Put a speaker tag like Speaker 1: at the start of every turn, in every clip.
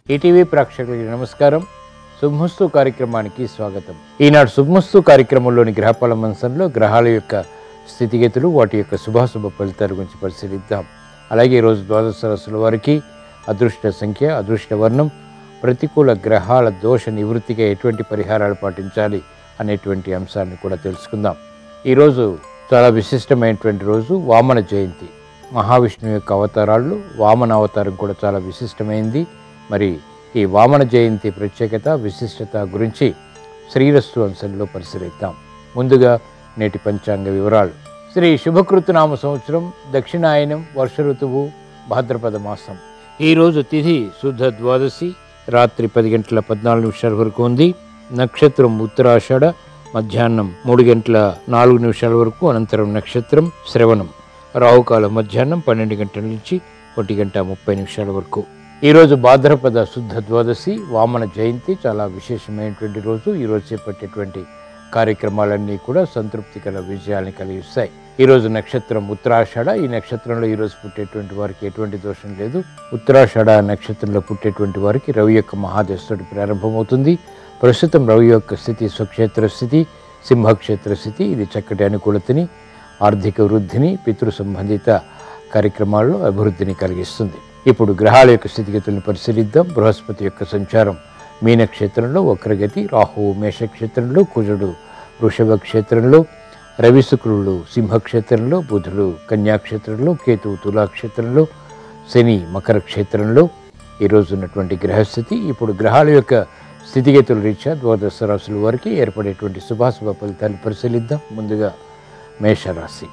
Speaker 1: ETV ప్రేక్షకులకి నమస్కారం శుభమస్తు కార్యక్రమానికి స్వాగతం ఈనాడు శుభమస్తు కార్యక్రమంలోని గ్రహఫల మంచంలో గ్రహాల యొక్క స్థితిగతులు వాటి యొక్క శుభాశుభ ఫలితాల గురించి పరిశీలిద్దాం అలాగే ఈరోజు ద్వాదశ రాశుల వారికి అదృష్ట సంఖ్య అదృష్ట వర్ణం ప్రతికూల గ్రహాల దోష నివృత్తిగా ఎటువంటి పరిహారాలు పాటించాలి అనేటువంటి అంశాన్ని కూడా తెలుసుకుందాం ఈరోజు చాలా విశిష్టమైనటువంటి రోజు వామన జయంతి మహావిష్ణువు యొక్క అవతారాల్లో వామన అవతారం కూడా చాలా విశిష్టమైంది మరి ఈ వామన జయంతి ప్రత్యేకత విశిష్టత గురించి శ్రీరస్తు అంశంలో పరిశీలిద్దాం ముందుగా నేటి పంచాంగ వివరాలు శ్రీ శుభకృతనామ సంవత్సరం దక్షిణాయనం వర్ష ఋతువు భాద్రపద మాసం ఈరోజు తిథి శుద్ధ ద్వాదశి రాత్రి పది గంటల పద్నాలుగు నిమిషాల వరకు ఉంది నక్షత్రం ఉత్తరాషాఢ మధ్యాహ్నం మూడు గంటల నాలుగు నిమిషాల వరకు అనంతరం నక్షత్రం శ్రవణం రాహుకాలం మధ్యాహ్నం పన్నెండు గంటల నుంచి ఒంటి గంట ముప్పై నిమిషాల వరకు ఈరోజు భాద్రపద శుద్ధ ద్వాదశి వామన జయంతి చాలా విశేషమైనటువంటి రోజు ఈరోజు చేపట్టేటువంటి కార్యక్రమాలన్నీ కూడా సంతృప్తికర విజయాన్ని కలిగిస్తాయి ఈరోజు నక్షత్రం ఉత్తరాషాఢ ఈ నక్షత్రంలో ఈరోజు పుట్టేటువంటి వారికి ఎటువంటి దోషం లేదు ఉత్తరాషాఢ నక్షత్రంలో పుట్టేటువంటి వారికి రవి యొక్క మహాదశుడి ప్రారంభమవుతుంది ప్రస్తుతం రవి యొక్క స్థితి స్వక్షేత్ర స్థితి సింహక్షేత్ర స్థితి ఇది చక్కటి అనుకూలతని ఆర్థిక వృద్ధిని పితృ సంబంధిత కార్యక్రమాల్లో అభివృద్ధిని కలిగిస్తుంది ఇప్పుడు గ్రహాల యొక్క స్థితిగతులను పరిశీలిద్దాం బృహస్పతి యొక్క సంచారం మీనక్షేత్రంలో వక్రగతి రాహువు మేషక్షేత్రంలో కుజుడు వృషభ క్షేత్రంలో రవి శుక్రుడు సింహక్షేత్రంలో బుధుడు కన్యాక్షేత్రంలో కేతువు తులాక్షేత్రంలో శని మకర క్షేత్రంలో ఈరోజు ఉన్నటువంటి గ్రహస్థితి ఇప్పుడు గ్రహాల యొక్క స్థితిగతుల రీత్యా ద్వాదశ రాశుల వారికి ఏర్పడేటువంటి శుభాశుభ ఫలితాలు పరిశీలిద్దాం ముందుగా మేషరాశి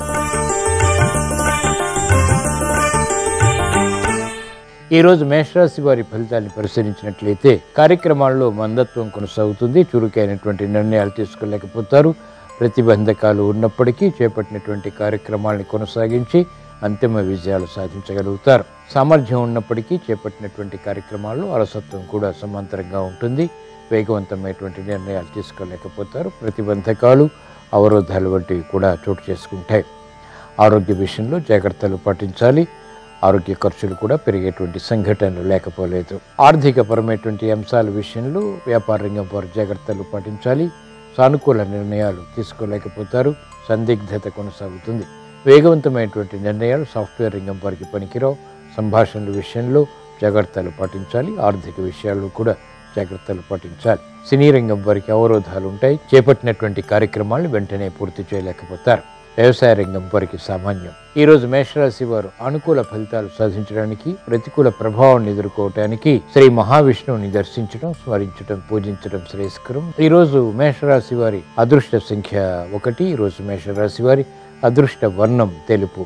Speaker 1: ఈరోజు మేషరాశి వారి ఫలితాన్ని పరిశీలించినట్లయితే కార్యక్రమాల్లో మందత్వం కొనసాగుతుంది చురుకైనటువంటి నిర్ణయాలు తీసుకోలేకపోతారు ప్రతిబంధకాలు ఉన్నప్పటికీ చేపట్టినటువంటి కార్యక్రమాల్ని కొనసాగించి అంతిమ విజయాలు సాధించగలుగుతారు సామర్థ్యం ఉన్నప్పటికీ చేపట్టినటువంటి కార్యక్రమాల్లో అలసత్వం కూడా సమాంతరంగా ఉంటుంది వేగవంతమైనటువంటి నిర్ణయాలు తీసుకోలేకపోతారు ప్రతిబంధకాలు అవరోధాలు వంటివి కూడా చోటు చేసుకుంటాయి ఆరోగ్య విషయంలో జాగ్రత్తలు పాటించాలి ఆరోగ్య ఖర్చులు కూడా పెరిగేటువంటి సంఘటనలు లేకపోలేదు ఆర్థికపరమైనటువంటి అంశాల విషయంలో వ్యాపార రంగం వారు జాగ్రత్తలు పాటించాలి సానుకూల నిర్ణయాలు తీసుకోలేకపోతారు సందిగ్ధత కొనసాగుతుంది వేగవంతమైనటువంటి నిర్ణయాలు సాఫ్ట్వేర్ రంగం వారికి పనికిరావు సంభాషణల విషయంలో జాగ్రత్తలు పాటించాలి ఆర్థిక విషయాల్లో కూడా జాగ్రత్తలు పాటించాలి సినీ రంగం వారికి అవరోధాలు ఉంటాయి చేపట్టినటువంటి కార్యక్రమాలను వెంటనే పూర్తి చేయలేకపోతారు వ్యవసాయ రంగం వారికి సామాన్యం ఈరోజు మేషరాశి వారు అనుకూల ఫలితాలు సాధించడానికి ప్రతికూల ప్రభావాన్ని ఎదుర్కోవటానికి శ్రీ మహావిష్ణువుని దర్శించడం స్మరించడం పూజించడం శ్రేయస్కరం ఈరోజు మేషరాశి వారి అదృష్ట సంఖ్య ఒకటి ఈరోజు మేషరాశి వారి అదృష్ట వర్ణం తెలుపు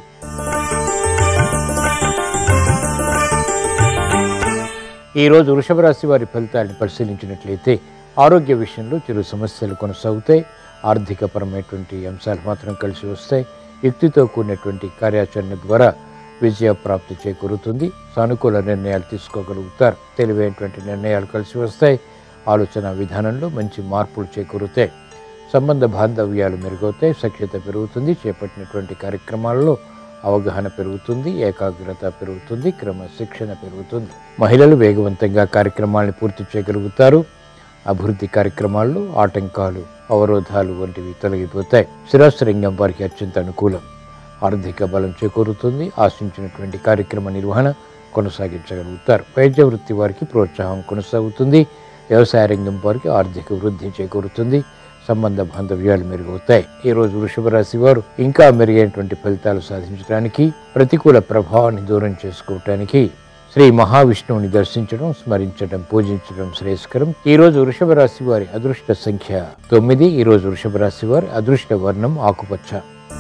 Speaker 1: ఈరోజు వృషభ రాశి వారి ఫలితాన్ని పరిశీలించినట్లయితే ఆరోగ్య విషయంలో చిరు సమస్యలు కొనసాగుతాయి ఆర్థికపరమైనటువంటి అంశాలు మాత్రం కలిసి వస్తాయి యుక్తితో కూడినటువంటి కార్యాచరణ ద్వారా విజయ ప్రాప్తి చేకూరుతుంది సానుకూల నిర్ణయాలు తీసుకోగలుగుతారు తెలివైనటువంటి నిర్ణయాలు కలిసి వస్తాయి ఆలోచన విధానంలో మంచి మార్పులు చేకూరుతాయి సంబంధ బాంధవ్యాలు మెరుగవుతాయి సఖ్యత పెరుగుతుంది చేపట్టినటువంటి కార్యక్రమాల్లో అవగాహన పెరుగుతుంది ఏకాగ్రత పెరుగుతుంది క్రమశిక్షణ పెరుగుతుంది మహిళలు వేగవంతంగా కార్యక్రమాలను పూర్తి చేయగలుగుతారు అభివృద్ధి కార్యక్రమాల్లో ఆటంకాలు అవరోధాలు వంటివి తొలగిపోతాయి స్థిరాస్త్రంగం వారికి అత్యంత అనుకూలం ఆర్థిక బలం చేకూరుతుంది ఆశించినటువంటి కార్యక్రమ నిర్వహణ కొనసాగించగలుగుతారు వైద్య వృత్తి వారికి ప్రోత్సాహం కొనసాగుతుంది వ్యవసాయ రంగం వారికి ఆర్థిక వృద్ధి చేకూరుతుంది సంబంధ బాంధవ్యాలు మెరుగవుతాయి ఈ రోజు వృషభ రాశి వారు ఇంకా మెరుగైనటువంటి ఫలితాలు సాధించడానికి ప్రతికూల ప్రభావాన్ని దూరం చేసుకోవటానికి శ్రీ మహావిష్ణువుని దర్శించడం స్మరించడం పూజించడం శ్రేయస్కరం ఈ రోజు వృషభ రాశి వారి అదృష్ట సంఖ్య తొమ్మిది ఈ రోజు వృషభ రాశి వారి అదృష్ట వర్ణం ఆకుపచ్చ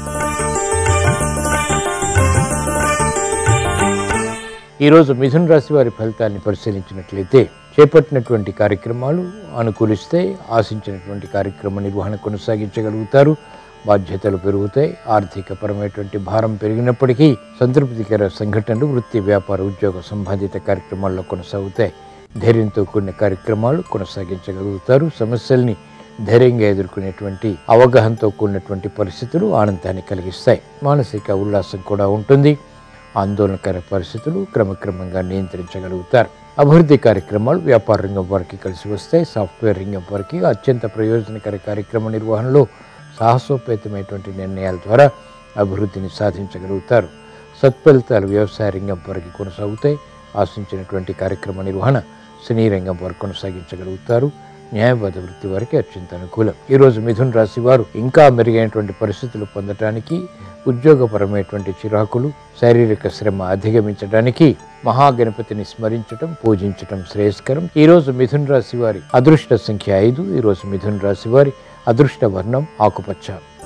Speaker 1: ఈరోజు మిథున రాశి వారి ఫలితాన్ని పరిశీలించినట్లయితే చేపట్టినటువంటి కార్యక్రమాలు అనుకూలిస్తే ఆశించినటువంటి కార్యక్రమ నిర్వహణ కొనసాగించగలుగుతారు బాధ్యతలు పెరుగుతాయి ఆర్థికపరమైనటువంటి భారం పెరిగినప్పటికీ సంతృప్తికర సంఘటనలు వృత్తి వ్యాపార ఉద్యోగ సంబంధిత కార్యక్రమాల్లో కొనసాగుతాయి ధైర్యంతో కూడిన కార్యక్రమాలు కొనసాగించగలుగుతారు సమస్యల్ని ధైర్యంగా ఎదుర్కొనేటువంటి అవగాహనతో కూడినటువంటి పరిస్థితులు ఆనందాన్ని కలిగిస్తాయి మానసిక ఉల్లాసం కూడా ఉంటుంది ఆందోళనకర పరిస్థితులు క్రమక్రమంగా నియంత్రించగలుగుతారు అభివృద్ధి కార్యక్రమాలు వ్యాపార రంగం వారికి కలిసి వస్తాయి సాఫ్ట్వేర్ రంగం వారికి అత్యంత ప్రయోజనకర కార్యక్రమ నిర్వహణలో సాహసోపేతమైనటువంటి నిర్ణయాల ద్వారా అభివృద్ధిని సాధించగలుగుతారు సత్ఫలితాలు వ్యవసాయ రంగం వారికి కొనసాగుతాయి ఆశించినటువంటి కార్యక్రమ నిర్వహణ సినీ రంగం వారు కొనసాగించగలుగుతారు న్యాయవాద వృత్తి వారికి అత్యంత అనుకూలం ఈరోజు మిథున్ రాశి వారు ఇంకా మెరుగైనటువంటి పరిస్థితులు పొందటానికి ఉద్యోగపరమైనటువంటి చిరాకులు శారీరక శ్రమ అధిగమించడానికి మహాగణపతిని స్మరించటం పూజించటం శ్రేయస్కరం ఈరోజు మిథున్ రాశి వారి అదృష్ట సంఖ్య ఐదు ఈరోజు మిథున్ రాశి వారి అదృష్ట వర్ణం ఆకుపచ్చ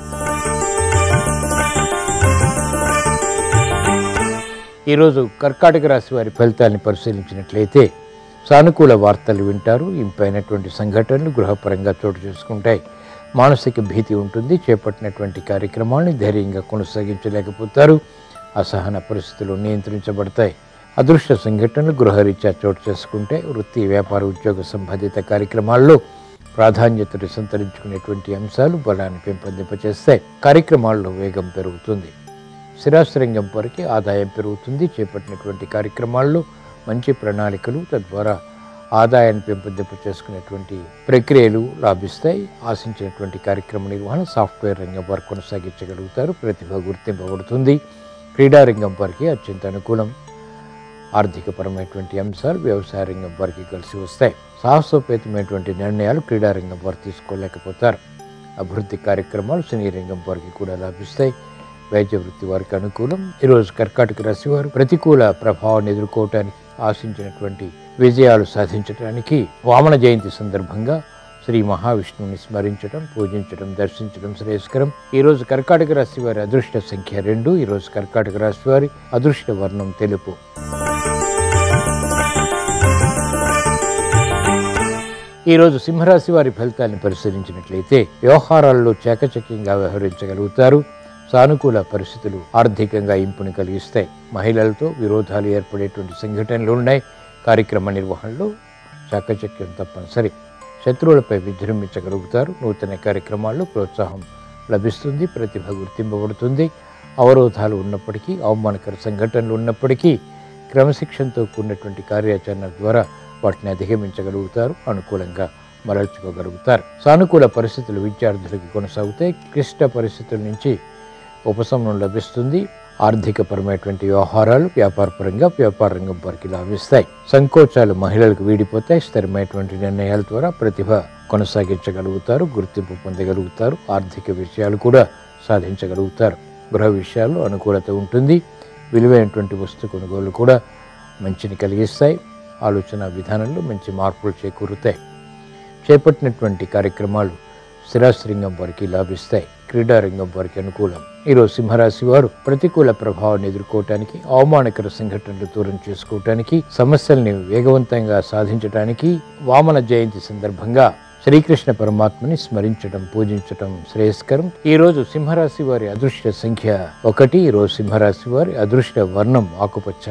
Speaker 1: ఈరోజు కర్కాటక రాశి వారి ఫలితాన్ని పరిశీలించినట్లయితే సానుకూల వార్తలు వింటారు ఇంపైనటువంటి సంఘటనలు గృహపరంగా చోటు చేసుకుంటాయి మానసిక భీతి ఉంటుంది చేపట్టినటువంటి కార్యక్రమాన్ని ధైర్యంగా కొనసాగించలేకపోతారు అసహన పరిస్థితులు నియంత్రించబడతాయి అదృష్ట సంఘటనలు గృహరీత్యా చోటు చేసుకుంటే వృత్తి వ్యాపార ఉద్యోగ సంబంధిత కార్యక్రమాల్లో ప్రాధాన్యతను సంతరించుకునేటువంటి అంశాలు బలాన్ని పెంపొందింపచేస్తాయి కార్యక్రమాల్లో వేగం పెరుగుతుంది స్థిరాస్త్రంగం వరకు ఆదాయం పెరుగుతుంది చేపట్టినటువంటి కార్యక్రమాల్లో మంచి ప్రణాళికలు తద్వారా ఆదాయాన్ని పెంపొందింప చేసుకునేటువంటి ప్రక్రియలు లాభిస్తాయి ఆశించినటువంటి కార్యక్రమ నిర్వహణ సాఫ్ట్వేర్ రంగం వారు కొనసాగించగలుగుతారు ప్రతిభ గుర్తింపబడుతుంది క్రీడారంగం వారికి అత్యంత అనుకూలం ఆర్థికపరమైనటువంటి అంశాలు వ్యవసాయ రంగం వారికి కలిసి వస్తాయి సాహసోపేతమైనటువంటి నిర్ణయాలు క్రీడారంగం వారు తీసుకోలేకపోతారు అభివృద్ధి కార్యక్రమాలు సినీ రంగం వారికి కూడా లాభిస్తాయి వైద్య వృత్తి వారికి అనుకూలం ఈరోజు కర్కాటక రాశి వారు ప్రతికూల ప్రభావాన్ని ఎదుర్కోవటానికి ఆశించినటువంటి విజయాలు సాధించడానికి వామన జయంతి సందర్భంగా శ్రీ మహావిష్ణువుని స్మరించడం పూజించడం దర్శించడం శ్రేయస్కరం ఈరోజు కర్కాటక రాశి వారి అదృష్ట సంఖ్య రెండు ఈరోజు కర్కాటక రాశి వారి అదృష్ట వర్ణం తెలుపు ఈరోజు సింహరాశి వారి ఫలితాన్ని పరిశీలించినట్లయితే వ్యవహారాల్లో చాకచక్యంగా వ్యవహరించగలుగుతారు సానుకూల పరిస్థితులు ఆర్థికంగా ఇంపుని కలిగిస్తాయి మహిళలతో విరోధాలు ఏర్పడేటువంటి సంఘటనలు ఉన్నాయి కార్యక్రమ నిర్వహణలో చాకచక్యం తప్పనిసరి శత్రువులపై విజృంభించగలుగుతారు నూతన కార్యక్రమాల్లో ప్రోత్సాహం లభిస్తుంది ప్రతిభ గుర్తింపబడుతుంది అవరోధాలు ఉన్నప్పటికీ అవమానకర సంఘటనలు ఉన్నప్పటికీ క్రమశిక్షణతో కూడినటువంటి కార్యాచరణ ద్వారా వాటిని అధిగమించగలుగుతారు అనుకూలంగా మరల్చుకోగలుగుతారు సానుకూల పరిస్థితులు విద్యార్థులకి కొనసాగుతాయి క్లిష్ట పరిస్థితుల నుంచి ఉపశమనం లభిస్తుంది ఆర్థికపరమైనటువంటి వ్యవహారాలు వ్యాపారపరంగా వ్యాపార రంగం వారికి లాభిస్తాయి సంకోచాలు మహిళలకు వీడిపోతాయి స్థిరమైనటువంటి నిర్ణయాల ద్వారా ప్రతిభ కొనసాగించగలుగుతారు గుర్తింపు పొందగలుగుతారు ఆర్థిక విషయాలు కూడా సాధించగలుగుతారు గృహ విషయాల్లో అనుకూలత ఉంటుంది విలువైనటువంటి వస్తు కొనుగోలు కూడా మంచిని కలిగిస్తాయి ఆలోచన విధానంలో మంచి మార్పులు చేకూరుతాయి చేపట్టినటువంటి కార్యక్రమాలు స్థిరాస్త్రింగం వారికి లాభిస్తాయి క్రీడారంగం వారికి అనుకూలం ఈరోజు సింహరాశి వారు ప్రతికూల ప్రభావాన్ని ఎదుర్కోవటానికి అవమానకర సంఘటనలు దూరం చేసుకోవటానికి సమస్యల్ని వేగవంతంగా సాధించటానికి వామన జయంతి సందర్భంగా శ్రీకృష్ణ పరమాత్మని స్మరించడం పూజించడం శ్రేయస్కరం ఈ రోజు సింహరాశి వారి అదృష్ట సంఖ్య ఒకటి ఈ రోజు సింహరాశి వారి అదృష్ట వర్ణం ఆకుపచ్చ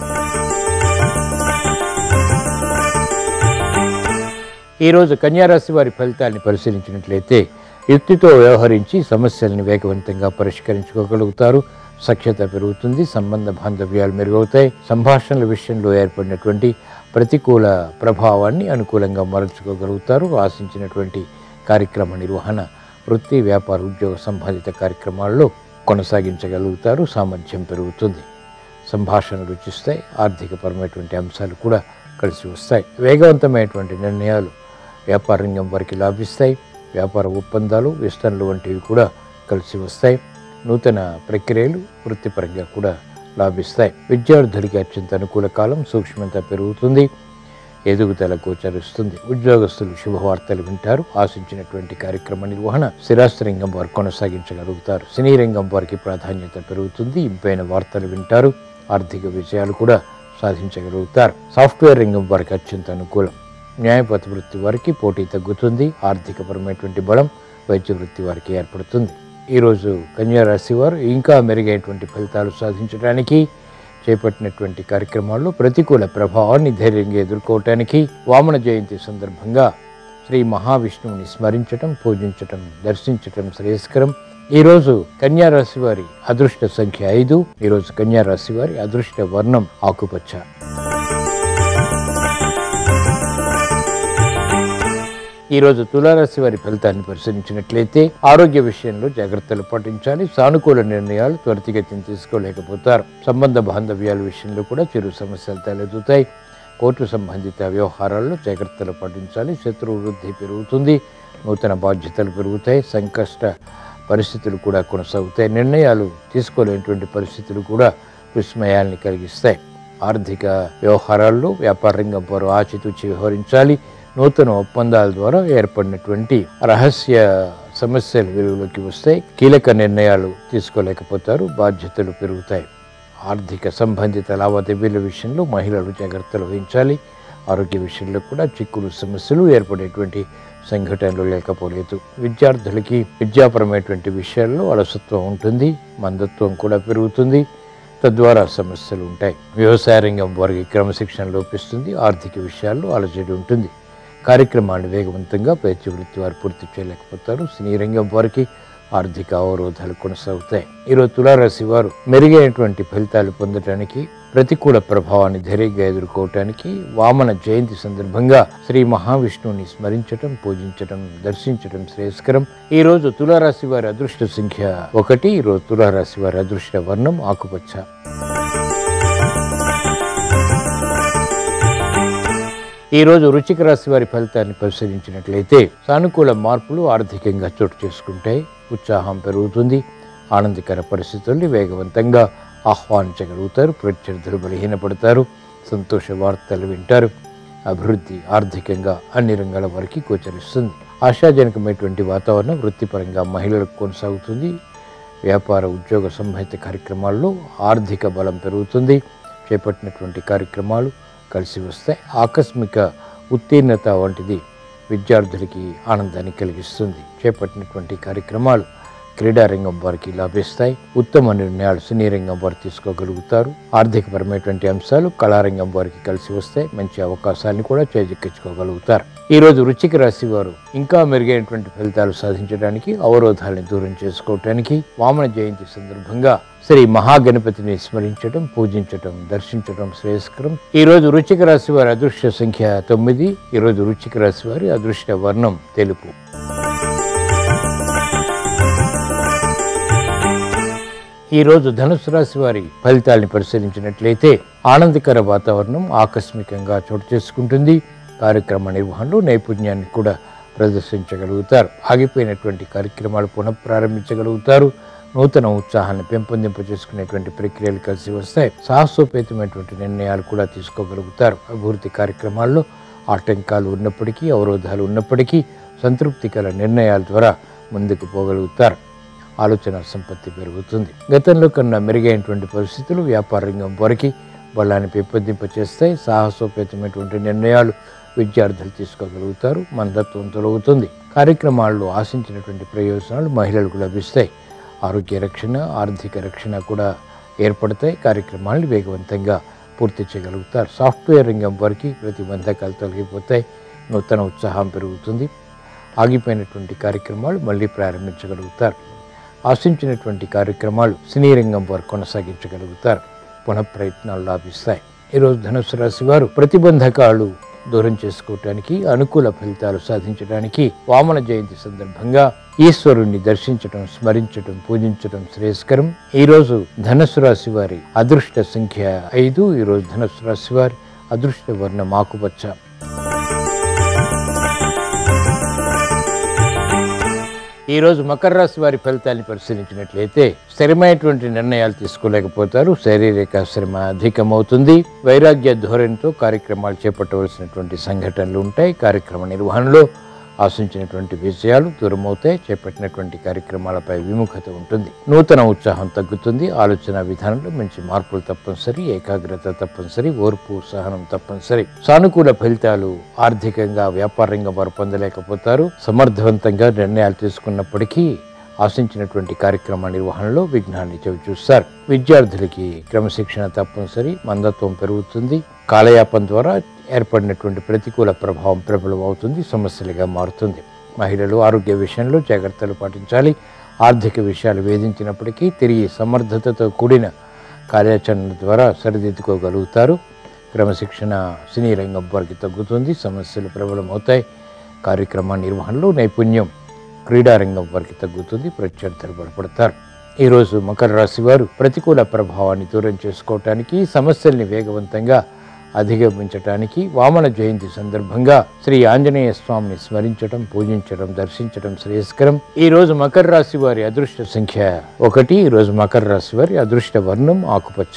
Speaker 1: ఈరోజు కన్యారాశి వారి ఫలితాన్ని పరిశీలించినట్లయితే యుక్తితో వ్యవహరించి సమస్యల్ని వేగవంతంగా పరిష్కరించుకోగలుగుతారు సఖ్యత పెరుగుతుంది సంబంధ బాంధవ్యాలు మెరుగవుతాయి సంభాషణల విషయంలో ఏర్పడినటువంటి ప్రతికూల ప్రభావాన్ని అనుకూలంగా మరల్చుకోగలుగుతారు ఆశించినటువంటి కార్యక్రమ నిర్వహణ వృత్తి వ్యాపార ఉద్యోగ సంబంధిత కార్యక్రమాల్లో కొనసాగించగలుగుతారు సామర్థ్యం పెరుగుతుంది సంభాషణ రుచిస్తాయి ఆర్థికపరమైనటువంటి అంశాలు కూడా కలిసి వస్తాయి వేగవంతమైనటువంటి నిర్ణయాలు వ్యాపార రంగం వారికి లాభిస్తాయి వ్యాపార ఒప్పందాలు విస్తరణలు వంటివి కూడా కలిసి వస్తాయి నూతన ప్రక్రియలు వృత్తిపరంగా కూడా లాభిస్తాయి విద్యార్థులకి అత్యంత అనుకూల కాలం సూక్ష్మత పెరుగుతుంది ఎదుగుదల గోచరిస్తుంది ఉద్యోగస్తులు శుభవార్తలు వింటారు ఆశించినటువంటి కార్యక్రమ నిర్వహణ స్థిరాస్తి రంగం వారు కొనసాగించగలుగుతారు సినీ రంగం వారికి ప్రాధాన్యత పెరుగుతుంది ఇంపైన వార్తలు వింటారు ఆర్థిక విజయాలు కూడా సాధించగలుగుతారు సాఫ్ట్వేర్ రంగం వారికి అత్యంత అనుకూలం న్యాయపతి వృత్తి వారికి పోటీ తగ్గుతుంది ఆర్థికపరమైనటువంటి బలం వైద్య వృత్తి వారికి ఏర్పడుతుంది ఈరోజు కన్యా రాశి వారు ఇంకా మెరుగైనటువంటి ఫలితాలు సాధించడానికి చేపట్టినటువంటి కార్యక్రమాల్లో ప్రతికూల ప్రభావాన్ని ధైర్యంగా ఎదుర్కోవటానికి వామన జయంతి సందర్భంగా శ్రీ మహావిష్ణువుని స్మరించటం పూజించటం దర్శించటం శ్రేయస్కరం ఈరోజు కన్యా రాశి వారి అదృష్ట సంఖ్య ఐదు ఈరోజు కన్యా రాశి వారి అదృష్ట వర్ణం ఆకుపచ్చ ఈ రోజు తులారాశి వారి ఫలితాన్ని పరిశీలించినట్లయితే ఆరోగ్య విషయంలో జాగ్రత్తలు పాటించాలి సానుకూల నిర్ణయాలు త్వరితగతిని తీసుకోలేకపోతారు సంబంధ బాంధవ్యాల విషయంలో కూడా చిరు సమస్యలు తలెత్తుతాయి కోర్టు సంబంధిత వ్యవహారాల్లో జాగ్రత్తలు పాటించాలి శత్రు వృద్ధి పెరుగుతుంది నూతన బాధ్యతలు పెరుగుతాయి సంకష్ట పరిస్థితులు కూడా కొనసాగుతాయి నిర్ణయాలు తీసుకోలేనటువంటి పరిస్థితులు కూడా విస్మయాల్ని కలిగిస్తాయి ఆర్థిక వ్యవహారాల్లో వ్యాపార రంగం వారు ఆచితూచి వ్యవహరించాలి నూతన ఒప్పందాల ద్వారా ఏర్పడినటువంటి రహస్య సమస్యలు వెలుగులోకి వస్తాయి కీలక నిర్ణయాలు తీసుకోలేకపోతారు బాధ్యతలు పెరుగుతాయి ఆర్థిక సంబంధిత లావాదేవీల విషయంలో మహిళలు జాగ్రత్తలు వహించాలి ఆరోగ్య విషయంలో కూడా చిక్కులు సమస్యలు ఏర్పడేటువంటి సంఘటనలు లేకపోలేదు విద్యార్థులకి విద్యాపరమైనటువంటి విషయాల్లో అలసత్వం ఉంటుంది మందత్వం కూడా పెరుగుతుంది తద్వారా సమస్యలు ఉంటాయి వ్యవసాయ రంగం వారికి క్రమశిక్షణ లోపిస్తుంది ఆర్థిక విషయాల్లో అలజడి ఉంటుంది కార్యక్రమాన్ని వేగవంతంగా పేర్చి వృత్తి వారు పూర్తి చేయలేకపోతారు సినీ రంగం వారికి ఆర్థిక అవరోధాలు కొనసాగుతాయి ఈరోజు తులారాశి వారు మెరుగైనటువంటి ఫలితాలు పొందడానికి ప్రతికూల ప్రభావాన్ని ధైర్యంగా ఎదుర్కోవటానికి వామన జయంతి సందర్భంగా శ్రీ మహావిష్ణువుని స్మరించటం పూజించటం దర్శించటం శ్రేయస్కరం ఈ రోజు తులారాశి వారి అదృష్ట సంఖ్య ఒకటి ఈ రోజు తులారాశి వారి అదృష్ట వర్ణం ఆకుపచ్చ ఈ రోజు వృశ్చిక రాశి వారి ఫలితాన్ని పరిశీలించినట్లయితే సానుకూల మార్పులు ఆర్థికంగా చోటు చేసుకుంటాయి ఉత్సాహం పెరుగుతుంది ఆనందకర పరిస్థితుల్ని వేగవంతంగా ఆహ్వానించగలుగుతారు ప్రత్యర్థులు బలహీనపడతారు సంతోష వార్తలు వింటారు అభివృద్ధి ఆర్థికంగా అన్ని రంగాల వరకు గోచరిస్తుంది ఆశాజనకమైనటువంటి వాతావరణం వృత్తిపరంగా మహిళలకు కొనసాగుతుంది వ్యాపార ఉద్యోగ సంహిత కార్యక్రమాల్లో ఆర్థిక బలం పెరుగుతుంది చేపట్టినటువంటి కార్యక్రమాలు కలిసి వస్తాయి ఆకస్మిక ఉత్తీర్ణత వంటిది విద్యార్థులకి ఆనందాన్ని కలిగిస్తుంది చేపట్టినటువంటి కార్యక్రమాలు క్రీడారంగం వారికి లాభిస్తాయి ఉత్తమ నిర్ణయాలు సినీ రంగం వారు తీసుకోగలుగుతారు ఆర్థికపరమైనటువంటి అంశాలు కళారంగం వారికి కలిసి వస్తాయి మంచి అవకాశాన్ని కూడా చేజిక్కించుకోగలుగుతారు ఈ రోజు వృశ్చిక రాశి వారు ఇంకా మెరుగైనటువంటి ఫలితాలు సాధించడానికి అవరోధాలను దూరం చేసుకోవటానికి వామన జయంతి సందర్భంగా శ్రీ మహాగణపతిని స్మరించడం పూజించటం దర్శించటం శ్రేయస్కరం ఈ రోజు వృశ్చిక రాశి వారి అదృష్ట సంఖ్య తొమ్మిది ఈ రోజు వృశ్చిక రాశి వారి అదృష్ట వర్ణం తెలుపు ఈ రోజు ధనుసు రాశి వారి ఫలితాల్ని పరిశీలించినట్లయితే ఆనందకర వాతావరణం ఆకస్మికంగా చోటు చేసుకుంటుంది కార్యక్రమ నిర్వహణలో నైపుణ్యాన్ని కూడా ప్రదర్శించగలుగుతారు ఆగిపోయినటువంటి కార్యక్రమాలు పునఃప్రారంభించగలుగుతారు నూతన ఉత్సాహాన్ని పెంపొందింప చేసుకునేటువంటి ప్రక్రియలు కలిసి వస్తాయి సాహసోపేతమైనటువంటి నిర్ణయాలు కూడా తీసుకోగలుగుతారు అభివృద్ధి కార్యక్రమాల్లో ఆటంకాలు ఉన్నప్పటికీ అవరోధాలు ఉన్నప్పటికీ సంతృప్తికర నిర్ణయాల ద్వారా ముందుకు పోగలుగుతారు ఆలోచన సంపత్తి పెరుగుతుంది గతంలో కన్నా మెరుగైనటువంటి పరిస్థితులు వ్యాపార రంగం వరకు బలాన్ని పెంపొందింప చేస్తాయి సాహసోపేతమైనటువంటి నిర్ణయాలు విద్యార్థులు తీసుకోగలుగుతారు మందత్వం తొలగుతుంది కార్యక్రమాల్లో ఆశించినటువంటి ప్రయోజనాలు మహిళలకు లభిస్తాయి ఆరోగ్య రక్షణ ఆర్థిక రక్షణ కూడా ఏర్పడతాయి కార్యక్రమాలను వేగవంతంగా పూర్తి చేయగలుగుతారు సాఫ్ట్వేర్ రంగం వరకు ప్రతిబంధకాలు తొలగిపోతాయి నూతన ఉత్సాహం పెరుగుతుంది ఆగిపోయినటువంటి కార్యక్రమాలు మళ్ళీ ప్రారంభించగలుగుతారు ఆశించినటువంటి కార్యక్రమాలు సినీ రంగం వారు కొనసాగించగలుగుతారు పునఃప్రయత్నాలు లాభిస్తాయి ఈరోజు ధనుసు రాశి వారు ప్రతిబంధకాలు దూరం చేసుకోవటానికి అనుకూల ఫలితాలు సాధించడానికి వామన జయంతి సందర్భంగా ఈశ్వరుణ్ణి దర్శించటం స్మరించటం పూజించటం శ్రేయస్కరం ఈ రోజు ధనుసు రాశి వారి అదృష్ట సంఖ్య ఐదు ఈ రోజు ధనుసు రాశి వారి అదృష్ట వర్ణం ఆకుపచ్చ ఈ రోజు మకర రాశి వారి ఫలితాన్ని పరిశీలించినట్లయితే స్థిరమైనటువంటి నిర్ణయాలు తీసుకోలేకపోతారు శారీరక శ్రమ అధికమవుతుంది వైరాగ్య ధోరణితో కార్యక్రమాలు చేపట్టవలసినటువంటి సంఘటనలు ఉంటాయి కార్యక్రమ నిర్వహణలో ఆశించినటువంటి విజయాలు దూరమవుతాయి చేపట్టినటువంటి కార్యక్రమాలపై విముఖత ఉంటుంది నూతన ఉత్సాహం తగ్గుతుంది ఆలోచన విధానంలో మంచి మార్పులు తప్పనిసరి ఏకాగ్రత తప్పనిసరి ఓర్పు సహనం తప్పనిసరి సానుకూల ఫలితాలు ఆర్థికంగా వ్యాపార రంగం వారు పొందలేకపోతారు సమర్థవంతంగా నిర్ణయాలు తీసుకున్నప్పటికీ ఆశించినటువంటి కార్యక్రమ నిర్వహణలో విఘ్నాన్ని చవి చూస్తారు విద్యార్థులకి క్రమశిక్షణ తప్పనిసరి మందత్వం పెరుగుతుంది కాలయాపన ద్వారా ఏర్పడినటువంటి ప్రతికూల ప్రభావం ప్రబలం అవుతుంది సమస్యలుగా మారుతుంది మహిళలు ఆరోగ్య విషయంలో జాగ్రత్తలు పాటించాలి ఆర్థిక విషయాలు వేధించినప్పటికీ తిరిగి సమర్థతతో కూడిన కార్యాచరణ ద్వారా సరిదిద్దుకోగలుగుతారు క్రమశిక్షణ సినీ రంగం వారికి తగ్గుతుంది సమస్యలు ప్రబలమవుతాయి కార్యక్రమ నిర్వహణలో నైపుణ్యం క్రీడారంగం వారికి తగ్గుతుంది ప్రత్యర్థులు బలపడతారు ఈరోజు మకర రాశి వారు ప్రతికూల ప్రభావాన్ని దూరం చేసుకోవటానికి సమస్యల్ని వేగవంతంగా అధిగమించటానికి వామన జయంతి సందర్భంగా శ్రీ ఆంజనేయ స్వామిని స్మరించడం పూజించడం దర్శించడం శ్రేయస్కరం ఈ రోజు మకర రాశి వారి అదృష్ట సంఖ్య ఒకటి ఈ రోజు మకర రాశి వారి అదృష్ట వర్ణం ఆకుపచ్చ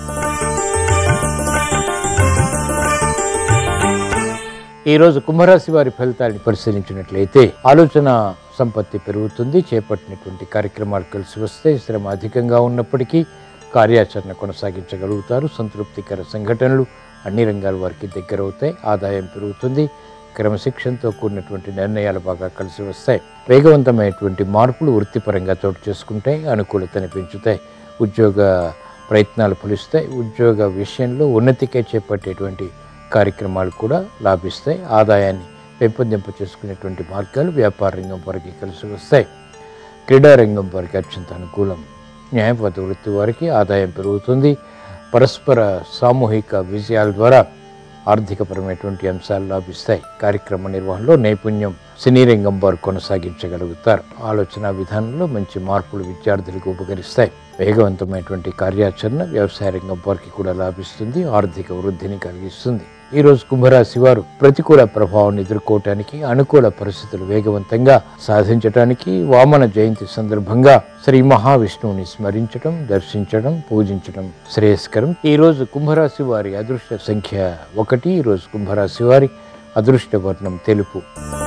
Speaker 1: ఈ రోజు కుంభరాశి వారి ఫలితాన్ని పరిశీలించినట్లయితే ఆలోచన సంపత్తి పెరుగుతుంది చేపట్టినటువంటి కార్యక్రమాలు కలిసి వస్తే శ్రమ అధికంగా ఉన్నప్పటికీ కార్యాచరణ కొనసాగించగలుగుతారు సంతృప్తికర సంఘటనలు అన్ని రంగాల వారికి దగ్గరవుతాయి ఆదాయం పెరుగుతుంది క్రమశిక్షణతో కూడినటువంటి నిర్ణయాలు బాగా కలిసి వస్తాయి వేగవంతమైనటువంటి మార్పులు వృత్తిపరంగా చోటు చేసుకుంటాయి అనుకూలతని పెంచుతాయి ఉద్యోగ ప్రయత్నాలు ఫలిస్తాయి ఉద్యోగ విషయంలో ఉన్నతికే చేపట్టేటువంటి కార్యక్రమాలు కూడా లాభిస్తాయి ఆదాయాన్ని పెంపొందింప చేసుకునేటువంటి మార్గాలు వ్యాపార రంగం వారికి కలిసి వస్తాయి క్రీడారంగం వారికి అత్యంత అనుకూలం న్యాయపద వృత్తి వారికి ఆదాయం పెరుగుతుంది పరస్పర సామూహిక విజయాల ద్వారా ఆర్థికపరమైనటువంటి అంశాలు లాభిస్తాయి కార్యక్రమ నిర్వహణలో నైపుణ్యం సినీ రంగం వారు కొనసాగించగలుగుతారు ఆలోచన విధానంలో మంచి మార్పులు విద్యార్థులకు ఉపకరిస్తాయి వేగవంతమైనటువంటి కార్యాచరణ వ్యవసాయ రంగం వారికి కూడా లాభిస్తుంది ఆర్థిక వృద్ధిని కలిగిస్తుంది ఈ రోజు కుంభరాశి వారు ప్రతికూల ప్రభావాన్ని ఎదుర్కోవటానికి అనుకూల పరిస్థితులు వేగవంతంగా సాధించటానికి వామన జయంతి సందర్భంగా శ్రీ మహావిష్ణువుని స్మరించడం దర్శించడం పూజించడం శ్రేయస్కరం ఈ రోజు కుంభరాశి వారి అదృష్ట సంఖ్య ఒకటి ఈ రోజు కుంభరాశి వారి అదృష్ట వర్ణం తెలుపు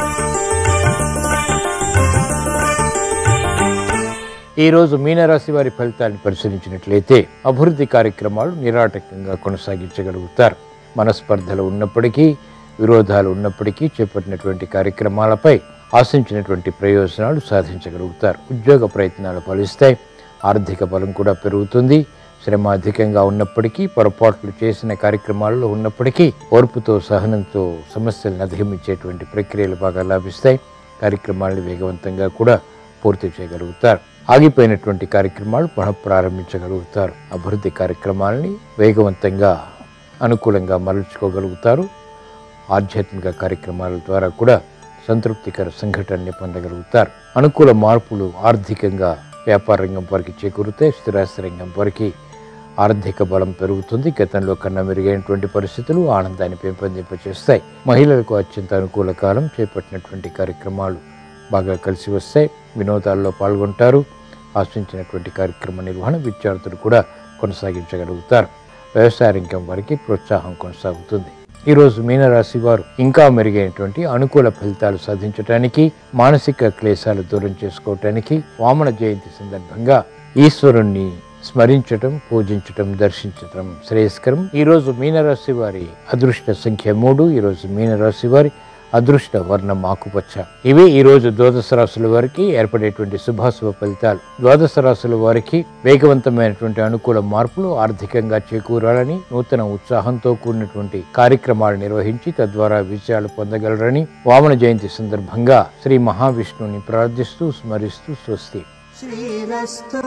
Speaker 1: ఈ రోజు మీనరాశి వారి ఫలితాన్ని పరిశీలించినట్లయితే అభివృద్ధి కార్యక్రమాలు నిరాటకంగా కొనసాగించగలుగుతారు మనస్పర్ధలు ఉన్నప్పటికీ విరోధాలు ఉన్నప్పటికీ చేపట్టినటువంటి కార్యక్రమాలపై ఆశించినటువంటి ప్రయోజనాలు సాధించగలుగుతారు ఉద్యోగ ప్రయత్నాలు ఫలిస్తాయి ఆర్థిక బలం కూడా పెరుగుతుంది శ్రమ అధికంగా ఉన్నప్పటికీ పొరపాట్లు చేసిన కార్యక్రమాల్లో ఉన్నప్పటికీ ఓర్పుతో సహనంతో సమస్యలను అధిగమించేటువంటి ప్రక్రియలు బాగా లాభిస్తాయి కార్యక్రమాలను వేగవంతంగా కూడా పూర్తి చేయగలుగుతారు ఆగిపోయినటువంటి కార్యక్రమాలు పునః ప్రారంభించగలుగుతారు అభివృద్ధి కార్యక్రమాలని వేగవంతంగా అనుకూలంగా మరల్చుకోగలుగుతారు ఆధ్యాత్మిక కార్యక్రమాల ద్వారా కూడా సంతృప్తికర సంఘటనని పొందగలుగుతారు అనుకూల మార్పులు ఆర్థికంగా వ్యాపార రంగం వారికి చేకూరుతాయి స్థిరాస్తి రంగం వారికి ఆర్థిక బలం పెరుగుతుంది గతంలో కన్నా మెరుగైనటువంటి పరిస్థితులు ఆనందాన్ని పెంపొందింపచేస్తాయి మహిళలకు అత్యంత అనుకూల కాలం చేపట్టినటువంటి కార్యక్రమాలు బాగా కలిసి వస్తాయి వినోదాల్లో పాల్గొంటారు ఆశించినటువంటి కార్యక్రమ నిర్వహణ విద్యార్థులు కూడా కొనసాగించగలుగుతారు వ్యవసాయ రంగం వారికి ప్రోత్సాహం కొనసాగుతుంది ఈరోజు మీనరాశి వారు ఇంకా మెరుగైనటువంటి అనుకూల ఫలితాలు సాధించడానికి మానసిక క్లేశాలు దూరం చేసుకోవటానికి వామన జయంతి సందర్భంగా ఈశ్వరుణ్ణి స్మరించటం పూజించటం దర్శించటం శ్రేయస్కరం ఈరోజు మీనరాశి వారి అదృష్ట సంఖ్య మూడు ఈరోజు మీనరాశి వారి అదృష్ట వర్ణం ఆకుపచ్చ ఇవి ఈ రోజు ద్వాదశ రాశుల వారికి ఏర్పడేటువంటి శుభాశుభ ఫలితాలు ద్వాదశ రాశుల వారికి వేగవంతమైనటువంటి అనుకూల మార్పులు ఆర్థికంగా చేకూరాలని నూతన ఉత్సాహంతో కూడినటువంటి కార్యక్రమాలు నిర్వహించి తద్వారా విజయాలు పొందగలరని వామన జయంతి సందర్భంగా శ్రీ మహావిష్ణువుని ప్రార్థిస్తూ స్మరిస్తూ స్వస్తి
Speaker 2: శ్రీరస్తు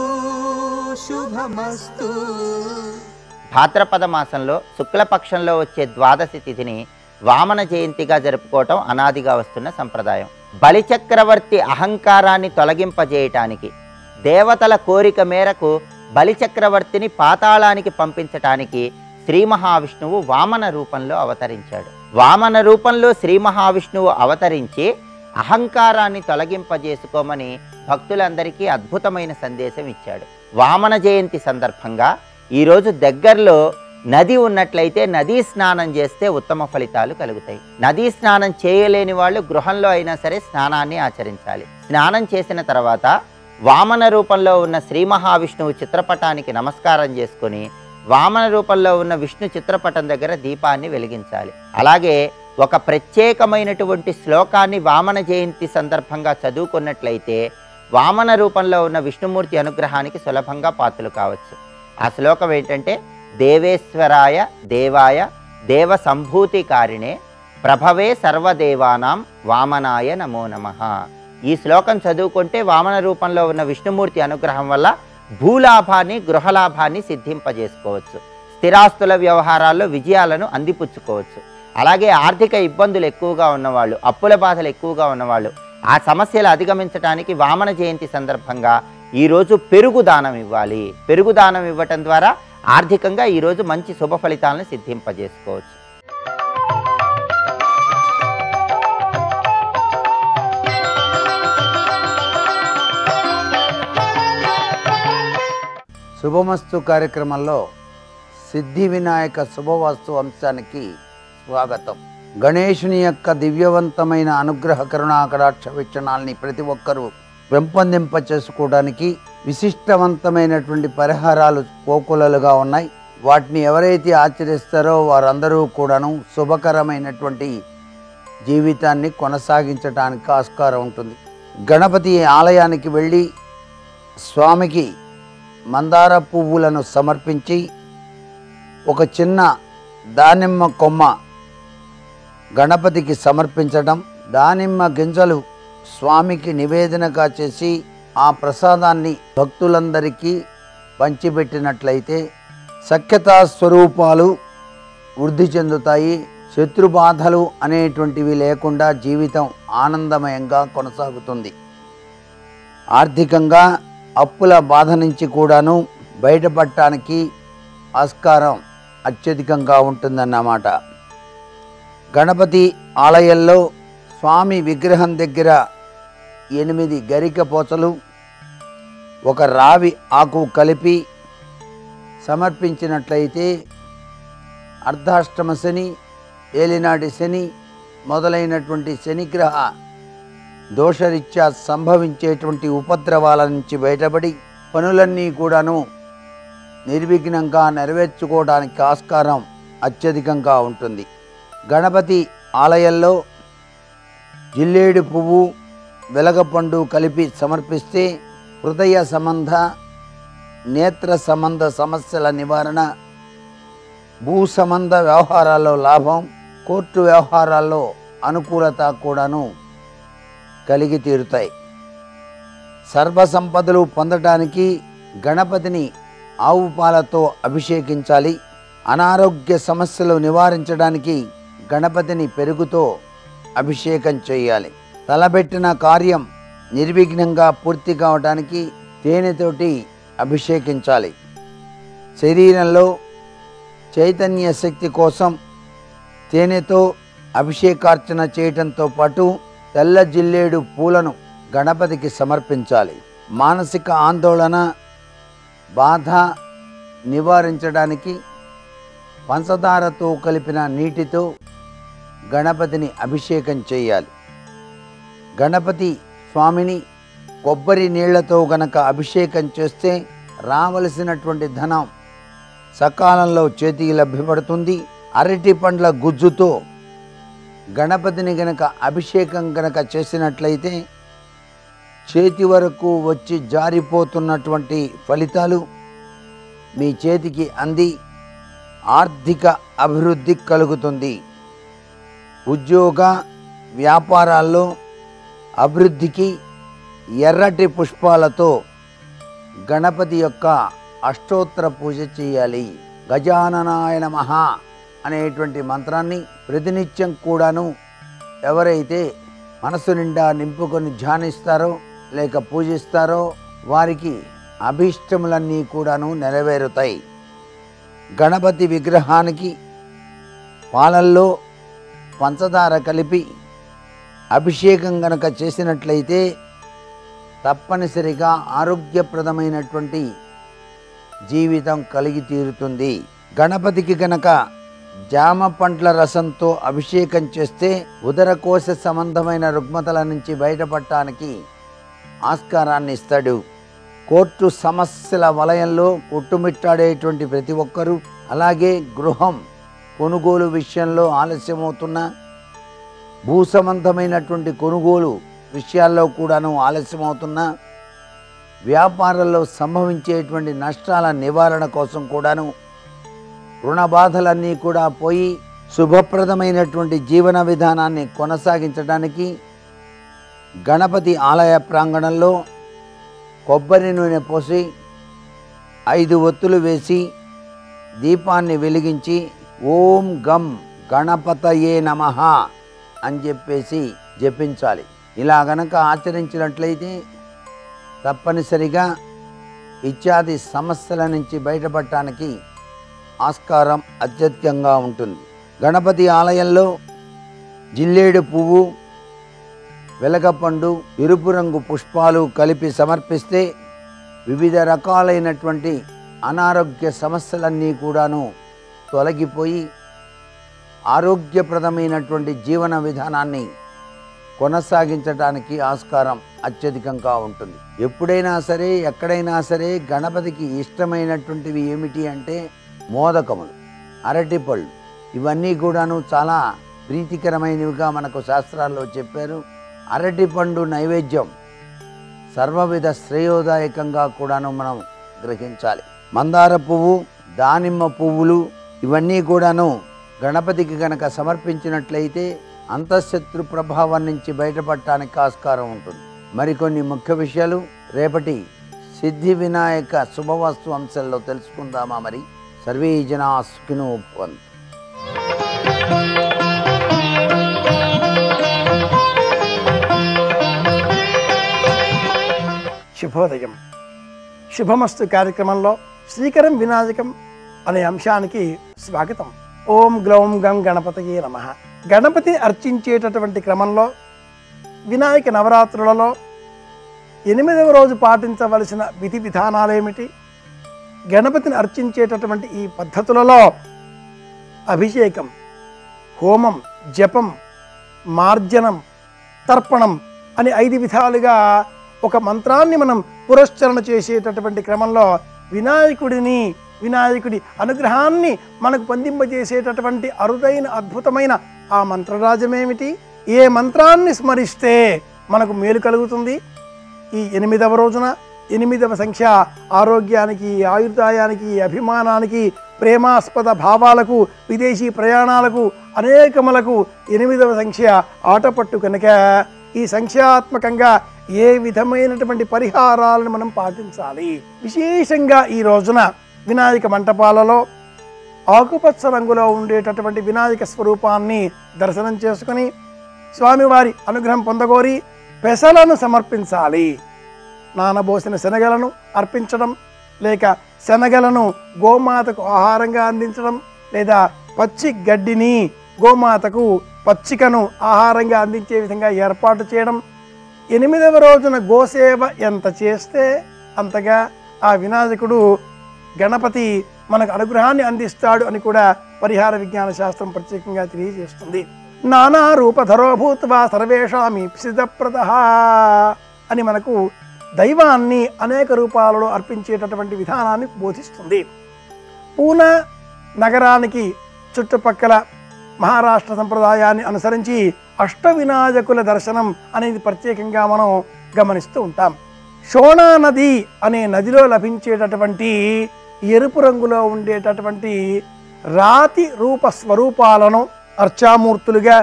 Speaker 2: శుభమస్తు
Speaker 3: భాద్రపద మాసంలో శుక్లపక్షంలో వచ్చే ద్వాదశి తిథిని వామన జయంతిగా జరుపుకోవటం అనాదిగా వస్తున్న సంప్రదాయం బలిచక్రవర్తి అహంకారాన్ని తొలగింపజేయటానికి దేవతల కోరిక మేరకు బలిచక్రవర్తిని పాతాళానికి పంపించటానికి శ్రీ మహావిష్ణువు వామన రూపంలో అవతరించాడు వామన రూపంలో శ్రీ మహావిష్ణువు అవతరించి అహంకారాన్ని తొలగింపజేసుకోమని భక్తులందరికీ అద్భుతమైన సందేశం ఇచ్చాడు వామన జయంతి సందర్భంగా ఈరోజు దగ్గరలో నది ఉన్నట్లయితే నదీ స్నానం చేస్తే ఉత్తమ ఫలితాలు కలుగుతాయి నదీ స్నానం చేయలేని వాళ్ళు గృహంలో అయినా సరే స్నానాన్ని ఆచరించాలి స్నానం చేసిన తర్వాత వామన రూపంలో ఉన్న శ్రీ మహావిష్ణువు చిత్రపటానికి నమస్కారం చేసుకొని వామన రూపంలో ఉన్న విష్ణు చిత్రపటం దగ్గర దీపాన్ని వెలిగించాలి అలాగే ఒక ప్రత్యేకమైనటువంటి శ్లోకాన్ని వామన జయంతి సందర్భంగా చదువుకున్నట్లయితే వామన రూపంలో ఉన్న విష్ణుమూర్తి అనుగ్రహానికి సులభంగా పాత్రలు కావచ్చు ఆ శ్లోకం ఏంటంటే దేవేశ్వరాయ దేవాయ దేవ సంభూతికారిణే ప్రభవే సర్వదేవానాం వామనాయ నమో నమః ఈ శ్లోకం చదువుకుంటే వామన రూపంలో ఉన్న విష్ణుమూర్తి అనుగ్రహం వల్ల భూలాభాన్ని గృహలాభాన్ని సిద్ధింపజేసుకోవచ్చు స్థిరాస్తుల వ్యవహారాల్లో విజయాలను అందిపుచ్చుకోవచ్చు అలాగే ఆర్థిక ఇబ్బందులు ఎక్కువగా ఉన్నవాళ్ళు అప్పుల బాధలు ఎక్కువగా ఉన్నవాళ్ళు ఆ సమస్యలు అధిగమించడానికి వామన జయంతి సందర్భంగా ఈరోజు పెరుగు దానం ఇవ్వాలి పెరుగు దానం ఇవ్వటం ద్వారా ఆర్థికంగా ఈరోజు మంచి శుభ ఫలితాలను సిద్ధింపజేసుకోవచ్చు
Speaker 2: శుభమస్తు కార్యక్రమంలో సిద్ధి వినాయక శుభవాస్తు అంశానికి స్వాగతం గణేశుని యొక్క దివ్యవంతమైన అనుగ్రహ కరుణా కటాక్ష వీక్షణాలని ప్రతి ఒక్కరూ పెంపొందింప చేసుకోవడానికి విశిష్టవంతమైనటువంటి పరిహారాలు కోకులలుగా ఉన్నాయి వాటిని ఎవరైతే ఆచరిస్తారో వారందరూ కూడాను శుభకరమైనటువంటి జీవితాన్ని కొనసాగించడానికి ఆస్కారం ఉంటుంది గణపతి ఆలయానికి వెళ్ళి స్వామికి మందార పువ్వులను సమర్పించి ఒక చిన్న దానిమ్మ కొమ్మ గణపతికి సమర్పించడం దానిమ్మ గింజలు స్వామికి నివేదనగా చేసి ఆ ప్రసాదాన్ని భక్తులందరికీ పంచిపెట్టినట్లయితే సఖ్యతా స్వరూపాలు వృద్ధి చెందుతాయి శత్రు బాధలు అనేటువంటివి లేకుండా జీవితం ఆనందమయంగా కొనసాగుతుంది ఆర్థికంగా అప్పుల బాధ నుంచి కూడాను బయటపడటానికి ఆస్కారం అత్యధికంగా ఉంటుందన్నమాట గణపతి ఆలయంలో స్వామి విగ్రహం దగ్గర ఎనిమిది గరిక పోచలు ఒక రావి ఆకు కలిపి సమర్పించినట్లయితే అర్ధాష్టమ శని ఏలినాటి శని మొదలైనటువంటి శనిగ్రహ దోషరీత్యా సంభవించేటువంటి ఉపద్రవాల నుంచి బయటపడి పనులన్నీ కూడాను నిర్విఘ్నంగా నెరవేర్చుకోవడానికి ఆస్కారం అత్యధికంగా ఉంటుంది గణపతి ఆలయంలో జిల్లేడు పువ్వు వెలగపండు కలిపి సమర్పిస్తే హృదయ సంబంధ నేత్ర సంబంధ సమస్యల నివారణ భూ సంబంధ వ్యవహారాల్లో లాభం కోర్టు వ్యవహారాల్లో అనుకూలత కూడాను కలిగి తీరుతాయి సర్వసంపదలు పొందడానికి గణపతిని ఆవు పాలతో అభిషేకించాలి అనారోగ్య సమస్యలు నివారించడానికి గణపతిని పెరుగుతో అభిషేకం చేయాలి తలబెట్టిన కార్యం నిర్విఘ్నంగా పూర్తి కావడానికి తేనెతోటి అభిషేకించాలి శరీరంలో చైతన్య శక్తి కోసం తేనెతో అభిషేకార్చన చేయటంతో పాటు తెల్ల జిల్లేడు పూలను గణపతికి సమర్పించాలి మానసిక ఆందోళన బాధ నివారించడానికి పంచదారతో కలిపిన నీటితో గణపతిని అభిషేకం చేయాలి గణపతి స్వామిని కొబ్బరి నీళ్లతో గనక అభిషేకం చేస్తే రావలసినటువంటి ధనం సకాలంలో చేతికి లభ్యపడుతుంది అరటి పండ్ల గుజ్జుతో గణపతిని గనక అభిషేకం గనక చేసినట్లయితే చేతి వరకు వచ్చి జారిపోతున్నటువంటి ఫలితాలు మీ చేతికి అంది ఆర్థిక అభివృద్ధి కలుగుతుంది ఉద్యోగ వ్యాపారాల్లో అభివృద్ధికి ఎర్రటి పుష్పాలతో గణపతి యొక్క అష్టోత్తర పూజ చేయాలి గజాననాయ నమః అనేటువంటి మంత్రాన్ని ప్రతినిత్యం కూడాను ఎవరైతే మనసు నిండా నింపుకొని ధ్యానిస్తారో లేక పూజిస్తారో వారికి అభీష్టములన్నీ కూడాను నెరవేరుతాయి గణపతి విగ్రహానికి పాలల్లో పంచదార కలిపి అభిషేకం గనక చేసినట్లయితే తప్పనిసరిగా ఆరోగ్యప్రదమైనటువంటి జీవితం కలిగి తీరుతుంది గణపతికి గనక జామ పండ్ల రసంతో అభిషేకం చేస్తే ఉదరకోశ సంబంధమైన రుగ్మతల నుంచి బయటపడటానికి ఆస్కారాన్ని ఇస్తాడు కోర్టు సమస్యల వలయంలో కొట్టుమిట్టాడేటువంటి ప్రతి ఒక్కరూ అలాగే గృహం కొనుగోలు విషయంలో ఆలస్యమవుతున్న భూ సంబంధమైనటువంటి కొనుగోలు విషయాల్లో కూడాను ఆలస్యమవుతున్న వ్యాపారంలో సంభవించేటువంటి నష్టాల నివారణ కోసం కూడాను రుణ బాధలన్నీ కూడా పోయి శుభప్రదమైనటువంటి జీవన విధానాన్ని కొనసాగించడానికి గణపతి ఆలయ ప్రాంగణంలో కొబ్బరి నూనె పోసి ఐదు ఒత్తులు వేసి దీపాన్ని వెలిగించి ఓం గం గణపతయే నమ అని చెప్పేసి జపించాలి ఇలా గనక ఆచరించినట్లయితే తప్పనిసరిగా ఇత్యాది సమస్యల నుంచి బయటపడటానికి ఆస్కారం అత్యధికంగా ఉంటుంది గణపతి ఆలయంలో జిల్లేడు పువ్వు వెలగపండు ఎరుపు రంగు పుష్పాలు కలిపి సమర్పిస్తే వివిధ రకాలైనటువంటి అనారోగ్య సమస్యలన్నీ కూడాను తొలగిపోయి ఆరోగ్యప్రదమైనటువంటి జీవన విధానాన్ని కొనసాగించడానికి ఆస్కారం అత్యధికంగా ఉంటుంది ఎప్పుడైనా సరే ఎక్కడైనా సరే గణపతికి ఇష్టమైనటువంటివి ఏమిటి అంటే మోదకములు అరటిపళ్ళు ఇవన్నీ కూడాను చాలా ప్రీతికరమైనవిగా మనకు శాస్త్రాల్లో చెప్పారు అరటిపండు నైవేద్యం సర్వవిధ శ్రేయోదాయకంగా కూడాను మనం గ్రహించాలి మందార పువ్వు దానిమ్మ పువ్వులు ఇవన్నీ కూడాను గణపతికి గనక సమర్పించినట్లయితే అంతఃశత్రు ప్రభావం నుంచి బయటపడటానికి ఆస్కారం ఉంటుంది మరికొన్ని ముఖ్య విషయాలు రేపటి సిద్ధి వినాయక శుభవస్తు అంశాల్లో తెలుసుకుందామా మరి సర్వే జనా సుఖినో భవంతు
Speaker 4: శుభోదయం శుభమస్తు కార్యక్రమంలో శ్రీకరం వినాయకం అనే అంశానికి స్వాగతం ఓం గ్లౌం గం గణపతయే నమ గణపతి అర్చించేటటువంటి క్రమంలో వినాయక నవరాత్రులలో ఎనిమిదవ రోజు పాటించవలసిన విధి విధానాలేమిటి గణపతిని అర్చించేటటువంటి ఈ పద్ధతులలో అభిషేకం హోమం జపం మార్జనం తర్పణం అని ఐదు విధాలుగా ఒక మంత్రాన్ని మనం పురస్చరణ చేసేటటువంటి క్రమంలో వినాయకుడిని వినాయకుడి అనుగ్రహాన్ని మనకు పొందింపజేసేటటువంటి అరుదైన అద్భుతమైన ఆ మంత్రరాజమేమిటి ఏ మంత్రాన్ని స్మరిస్తే మనకు మేలు కలుగుతుంది ఈ ఎనిమిదవ రోజున ఎనిమిదవ సంఖ్య ఆరోగ్యానికి ఆయుర్దాయానికి అభిమానానికి ప్రేమాస్పద భావాలకు విదేశీ ప్రయాణాలకు అనేకములకు ఎనిమిదవ సంఖ్య ఆటపట్టు కనుక ఈ సంఖ్యాత్మకంగా ఏ విధమైనటువంటి పరిహారాలను మనం పాటించాలి విశేషంగా ఈ రోజున వినాయక మంటపాలలో ఆకుపచ్చ రంగులో ఉండేటటువంటి వినాయక స్వరూపాన్ని దర్శనం చేసుకుని స్వామివారి అనుగ్రహం పొందగోరి పెసలను సమర్పించాలి నానబోసిన శనగలను అర్పించడం లేక శనగలను గోమాతకు ఆహారంగా అందించడం లేదా పచ్చి గడ్డిని గోమాతకు పచ్చికను ఆహారంగా అందించే విధంగా ఏర్పాటు చేయడం ఎనిమిదవ రోజున గోసేవ ఎంత చేస్తే అంతగా ఆ వినాయకుడు గణపతి మనకు అనుగ్రహాన్ని అందిస్తాడు అని కూడా పరిహార విజ్ఞాన శాస్త్రం ప్రత్యేకంగా తెలియజేస్తుంది నానా రూపధరో భూత్వా సర్వేషామి సిద్ధప్రద అని మనకు దైవాన్ని అనేక రూపాలలో అర్పించేటటువంటి విధానాన్ని బోధిస్తుంది పూనా నగరానికి చుట్టుపక్కల మహారాష్ట్ర సంప్రదాయాన్ని అనుసరించి అష్టవినాయకుల దర్శనం అనేది ప్రత్యేకంగా మనం గమనిస్తూ ఉంటాం షోణా నది అనే నదిలో లభించేటటువంటి ఎరుపు రంగులో ఉండేటటువంటి రాతి రూప స్వరూపాలను అర్చామూర్తులుగా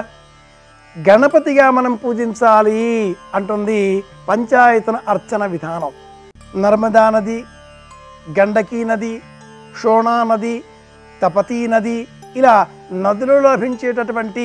Speaker 4: గణపతిగా మనం పూజించాలి అంటుంది పంచాయతన అర్చన విధానం నర్మదా నది గండకీ నది షోణా నది తపతీ నది ఇలా నదులలో లభించేటటువంటి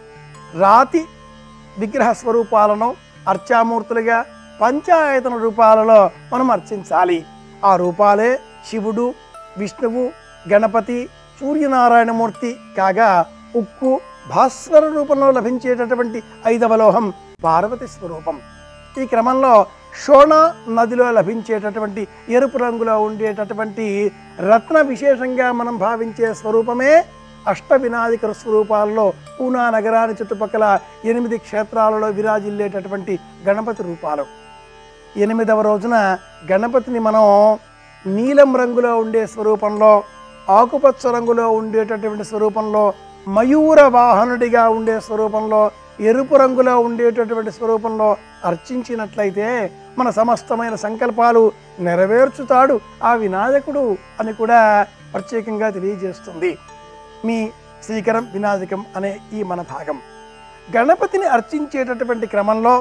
Speaker 4: రాతి విగ్రహ స్వరూపాలను అర్చామూర్తులుగా పంచాయతన రూపాలలో మనం అర్చించాలి ఆ రూపాలే శివుడు విష్ణువు గణపతి సూర్యనారాయణమూర్తి కాగా ఉక్కు భాస్వర రూపంలో లభించేటటువంటి ఐదవ లోహం పార్వతి స్వరూపం ఈ క్రమంలో షోణ నదిలో లభించేటటువంటి ఎరుపు రంగులో ఉండేటటువంటి రత్న విశేషంగా మనం భావించే స్వరూపమే అష్ట వినాయక స్వరూపాలలో పూనా నగరాన్ని చుట్టుపక్కల ఎనిమిది క్షేత్రాలలో విరాజిల్లేటటువంటి గణపతి రూపాలు ఎనిమిదవ రోజున గణపతిని మనం నీలం రంగులో ఉండే స్వరూపంలో ఆకుపచ్చ రంగులో ఉండేటటువంటి స్వరూపంలో మయూర వాహనుడిగా ఉండే స్వరూపంలో ఎరుపు రంగులో ఉండేటటువంటి స్వరూపంలో అర్చించినట్లయితే మన సమస్తమైన సంకల్పాలు నెరవేర్చుతాడు ఆ వినాయకుడు అని కూడా ప్రత్యేకంగా తెలియజేస్తుంది మీ శ్రీకరం వినాయకం అనే ఈ మన భాగం గణపతిని అర్చించేటటువంటి క్రమంలో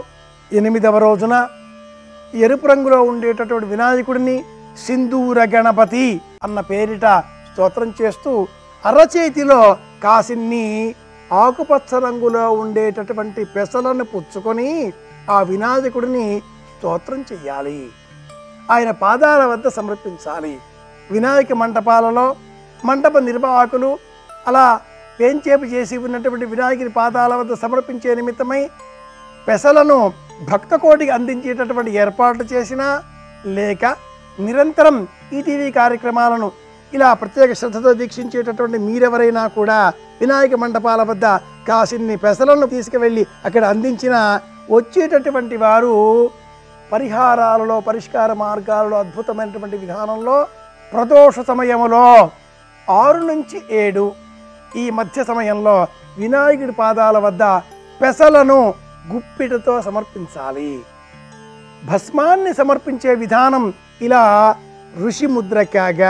Speaker 4: ఎనిమిదవ రోజున ఎరుపు రంగులో ఉండేటటువంటి వినాయకుడిని సింధూర గణపతి అన్న పేరిట స్తోత్రం చేస్తూ అరచేతిలో కాసిన్ని ఆకుపచ్చ రంగులో ఉండేటటువంటి పెసలను పుచ్చుకొని ఆ వినాయకుడిని స్తోత్రం చెయ్యాలి ఆయన పాదాల వద్ద సమర్పించాలి వినాయక మంటపాలలో మంటప నిర్వాహకులు అలా పేంచేపు చేసి ఉన్నటువంటి వినాయకుని పాదాల వద్ద సమర్పించే నిమిత్తమై పెసలను భక్త కోటికి అందించేటటువంటి ఏర్పాట్లు చేసినా లేక నిరంతరం ఈటీవీ కార్యక్రమాలను ఇలా ప్రత్యేక శ్రద్ధతో దీక్షించేటటువంటి మీరెవరైనా కూడా వినాయక మండపాల వద్ద కాసిన్ని పెసలను తీసుకువెళ్ళి అక్కడ అందించిన వచ్చేటటువంటి వారు పరిహారాలలో పరిష్కార మార్గాలలో అద్భుతమైనటువంటి విధానంలో ప్రదోష సమయములో ఆరు నుంచి ఏడు ఈ మధ్య సమయంలో వినాయకుడి పాదాల వద్ద పెసలను గుప్పిటతో సమర్పించాలి భస్మాన్ని సమర్పించే విధానం ఇలా ఋషి ముద్ర కాగా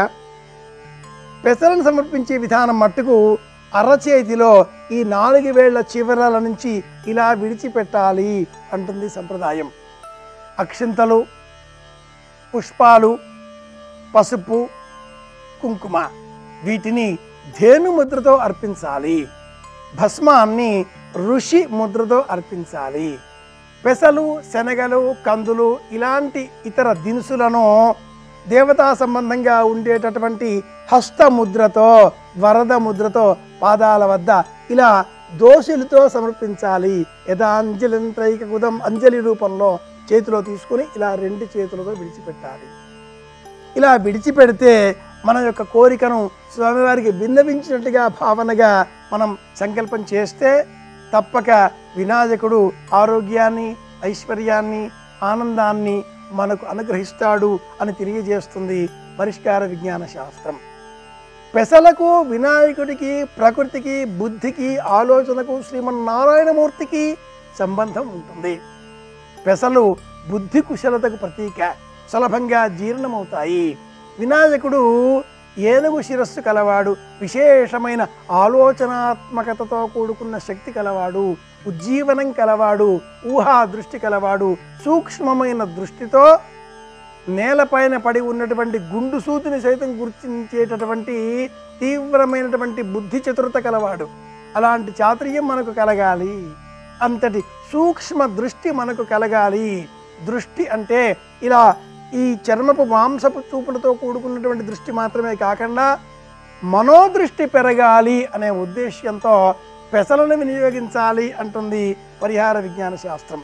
Speaker 4: పెసలను సమర్పించే విధానం మట్టుకు అరచేతిలో ఈ నాలుగు వేళ్ల చివరల నుంచి ఇలా విడిచిపెట్టాలి అంటుంది సంప్రదాయం అక్షింతలు పుష్పాలు పసుపు కుంకుమ వీటిని ధేను ముద్రతో అర్పించాలి భస్మాన్ని ఋషి ముద్రతో అర్పించాలి పెసలు శనగలు కందులు ఇలాంటి ఇతర దినుసులను దేవతా సంబంధంగా ఉండేటటువంటి హస్తముద్రతో వరద ముద్రతో పాదాల వద్ద ఇలా దోషులతో సమర్పించాలి యథాంజలింత్రైక కుదం అంజలి రూపంలో చేతిలో తీసుకుని ఇలా రెండు చేతులతో విడిచిపెట్టాలి ఇలా విడిచిపెడితే మన యొక్క కోరికను స్వామివారికి విన్నవించినట్టుగా భావనగా మనం సంకల్పం చేస్తే తప్పక వినాయకుడు ఆరోగ్యాన్ని ఐశ్వర్యాన్ని ఆనందాన్ని మనకు అనుగ్రహిస్తాడు అని తెలియజేస్తుంది పరిష్కార విజ్ఞాన శాస్త్రం పెసలకు వినాయకుడికి ప్రకృతికి బుద్ధికి ఆలోచనకు శ్రీమన్నారాయణమూర్తికి సంబంధం ఉంటుంది పెసలు బుద్ధి కుశలతకు ప్రతీక సులభంగా జీర్ణమవుతాయి వినాయకుడు ఏనుగు శిరస్సు కలవాడు విశేషమైన ఆలోచనాత్మకతతో కూడుకున్న శక్తి కలవాడు ఉజ్జీవనం కలవాడు ఊహా దృష్టి కలవాడు సూక్ష్మమైన దృష్టితో నేలపైన పడి ఉన్నటువంటి గుండు సూతిని సైతం గుర్తించేటటువంటి తీవ్రమైనటువంటి బుద్ధి చతురత కలవాడు అలాంటి చాతుర్యం మనకు కలగాలి అంతటి సూక్ష్మ దృష్టి మనకు కలగాలి దృష్టి అంటే ఇలా ఈ చర్మపు మాంసపు చూపులతో కూడుకున్నటువంటి దృష్టి మాత్రమే కాకుండా మనోదృష్టి పెరగాలి అనే ఉద్దేశ్యంతో పెసలను వినియోగించాలి అంటుంది పరిహార విజ్ఞాన శాస్త్రం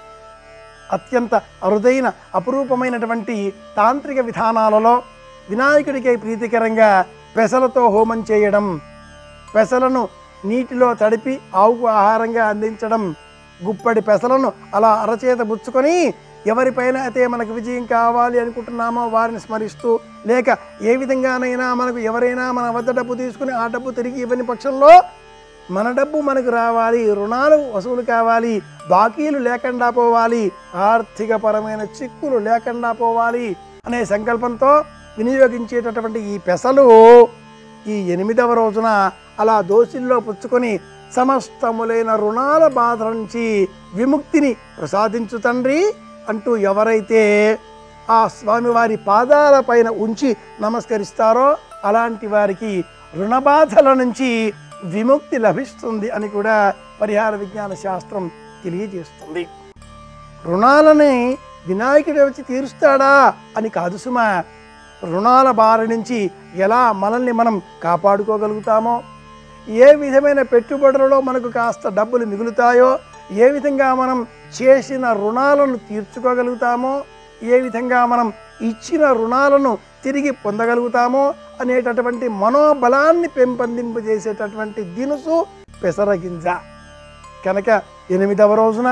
Speaker 4: అత్యంత అరుదైన అపురూపమైనటువంటి తాంత్రిక విధానాలలో వినాయకుడికి ప్రీతికరంగా పెసలతో హోమం చేయడం పెసలను నీటిలో తడిపి ఆవుకు ఆహారంగా అందించడం గుప్పడి పెసలను అలా అరచేత బుచ్చుకొని ఎవరిపైన అయితే మనకు విజయం కావాలి అనుకుంటున్నామో వారిని స్మరిస్తూ లేక ఏ విధంగానైనా మనకు ఎవరైనా మన వద్ద డబ్బు తీసుకుని ఆ డబ్బు తిరిగి ఇవ్వని పక్షంలో మన డబ్బు మనకు రావాలి రుణాలు వసూలు కావాలి బాకీలు లేకుండా పోవాలి ఆర్థిక పరమైన చిక్కులు లేకుండా పోవాలి అనే సంకల్పంతో వినియోగించేటటువంటి ఈ పెసలు ఈ ఎనిమిదవ రోజున అలా దోషుల్లో పుచ్చుకొని సమస్తములైన రుణాల బాధ నుంచి విముక్తిని ప్రసాదించు తండ్రి అంటూ ఎవరైతే ఆ స్వామివారి పాదాల పైన ఉంచి నమస్కరిస్తారో అలాంటి వారికి రుణబాధల నుంచి విముక్తి లభిస్తుంది అని కూడా పరిహార విజ్ఞాన శాస్త్రం తెలియజేస్తుంది రుణాలని వినాయకుడు వచ్చి తీరుస్తాడా అని కాదు సుమా రుణాల బారి నుంచి ఎలా మనల్ని మనం కాపాడుకోగలుగుతామో ఏ విధమైన పెట్టుబడులలో మనకు కాస్త డబ్బులు మిగులుతాయో ఏ విధంగా మనం చేసిన రుణాలను తీర్చుకోగలుగుతామో ఏ విధంగా మనం ఇచ్చిన రుణాలను తిరిగి పొందగలుగుతామో అనేటటువంటి మనోబలాన్ని పెంపొందింపజేసేటటువంటి దినుసు పెసరగింజ కనుక ఎనిమిదవ రోజున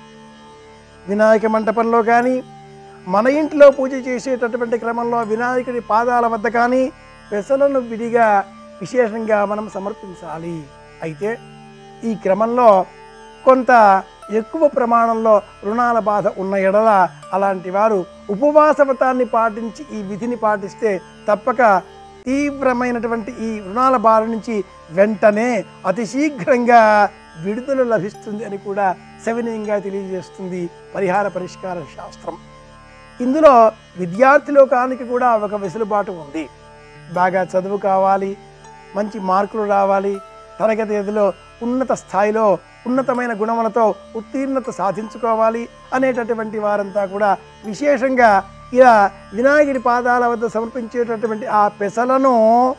Speaker 4: వినాయక మంటపంలో కానీ మన ఇంట్లో పూజ చేసేటటువంటి క్రమంలో వినాయకుడి పాదాల వద్ద కానీ పెసలను విడిగా విశేషంగా మనం సమర్పించాలి అయితే ఈ క్రమంలో కొంత ఎక్కువ ప్రమాణంలో రుణాల బాధ ఉన్న ఎడల అలాంటి వారు ఉపవాస వ్రతాన్ని పాటించి ఈ విధిని పాటిస్తే తప్పక తీవ్రమైనటువంటి ఈ రుణాల బారి నుంచి వెంటనే అతి శీఘ్రంగా విడుదల లభిస్తుంది అని కూడా సవినయంగా తెలియజేస్తుంది పరిహార పరిష్కార శాస్త్రం ఇందులో విద్యార్థి లోకానికి కూడా ఒక వెసులుబాటు ఉంది బాగా చదువు కావాలి మంచి మార్కులు రావాలి తరగతి గదిలో ఉన్నత స్థాయిలో ఉన్నతమైన గుణములతో ఉత్తీర్ణత సాధించుకోవాలి అనేటటువంటి వారంతా కూడా విశేషంగా ఇలా వినాయకుడి పాదాల వద్ద సమర్పించేటటువంటి ఆ పెసలను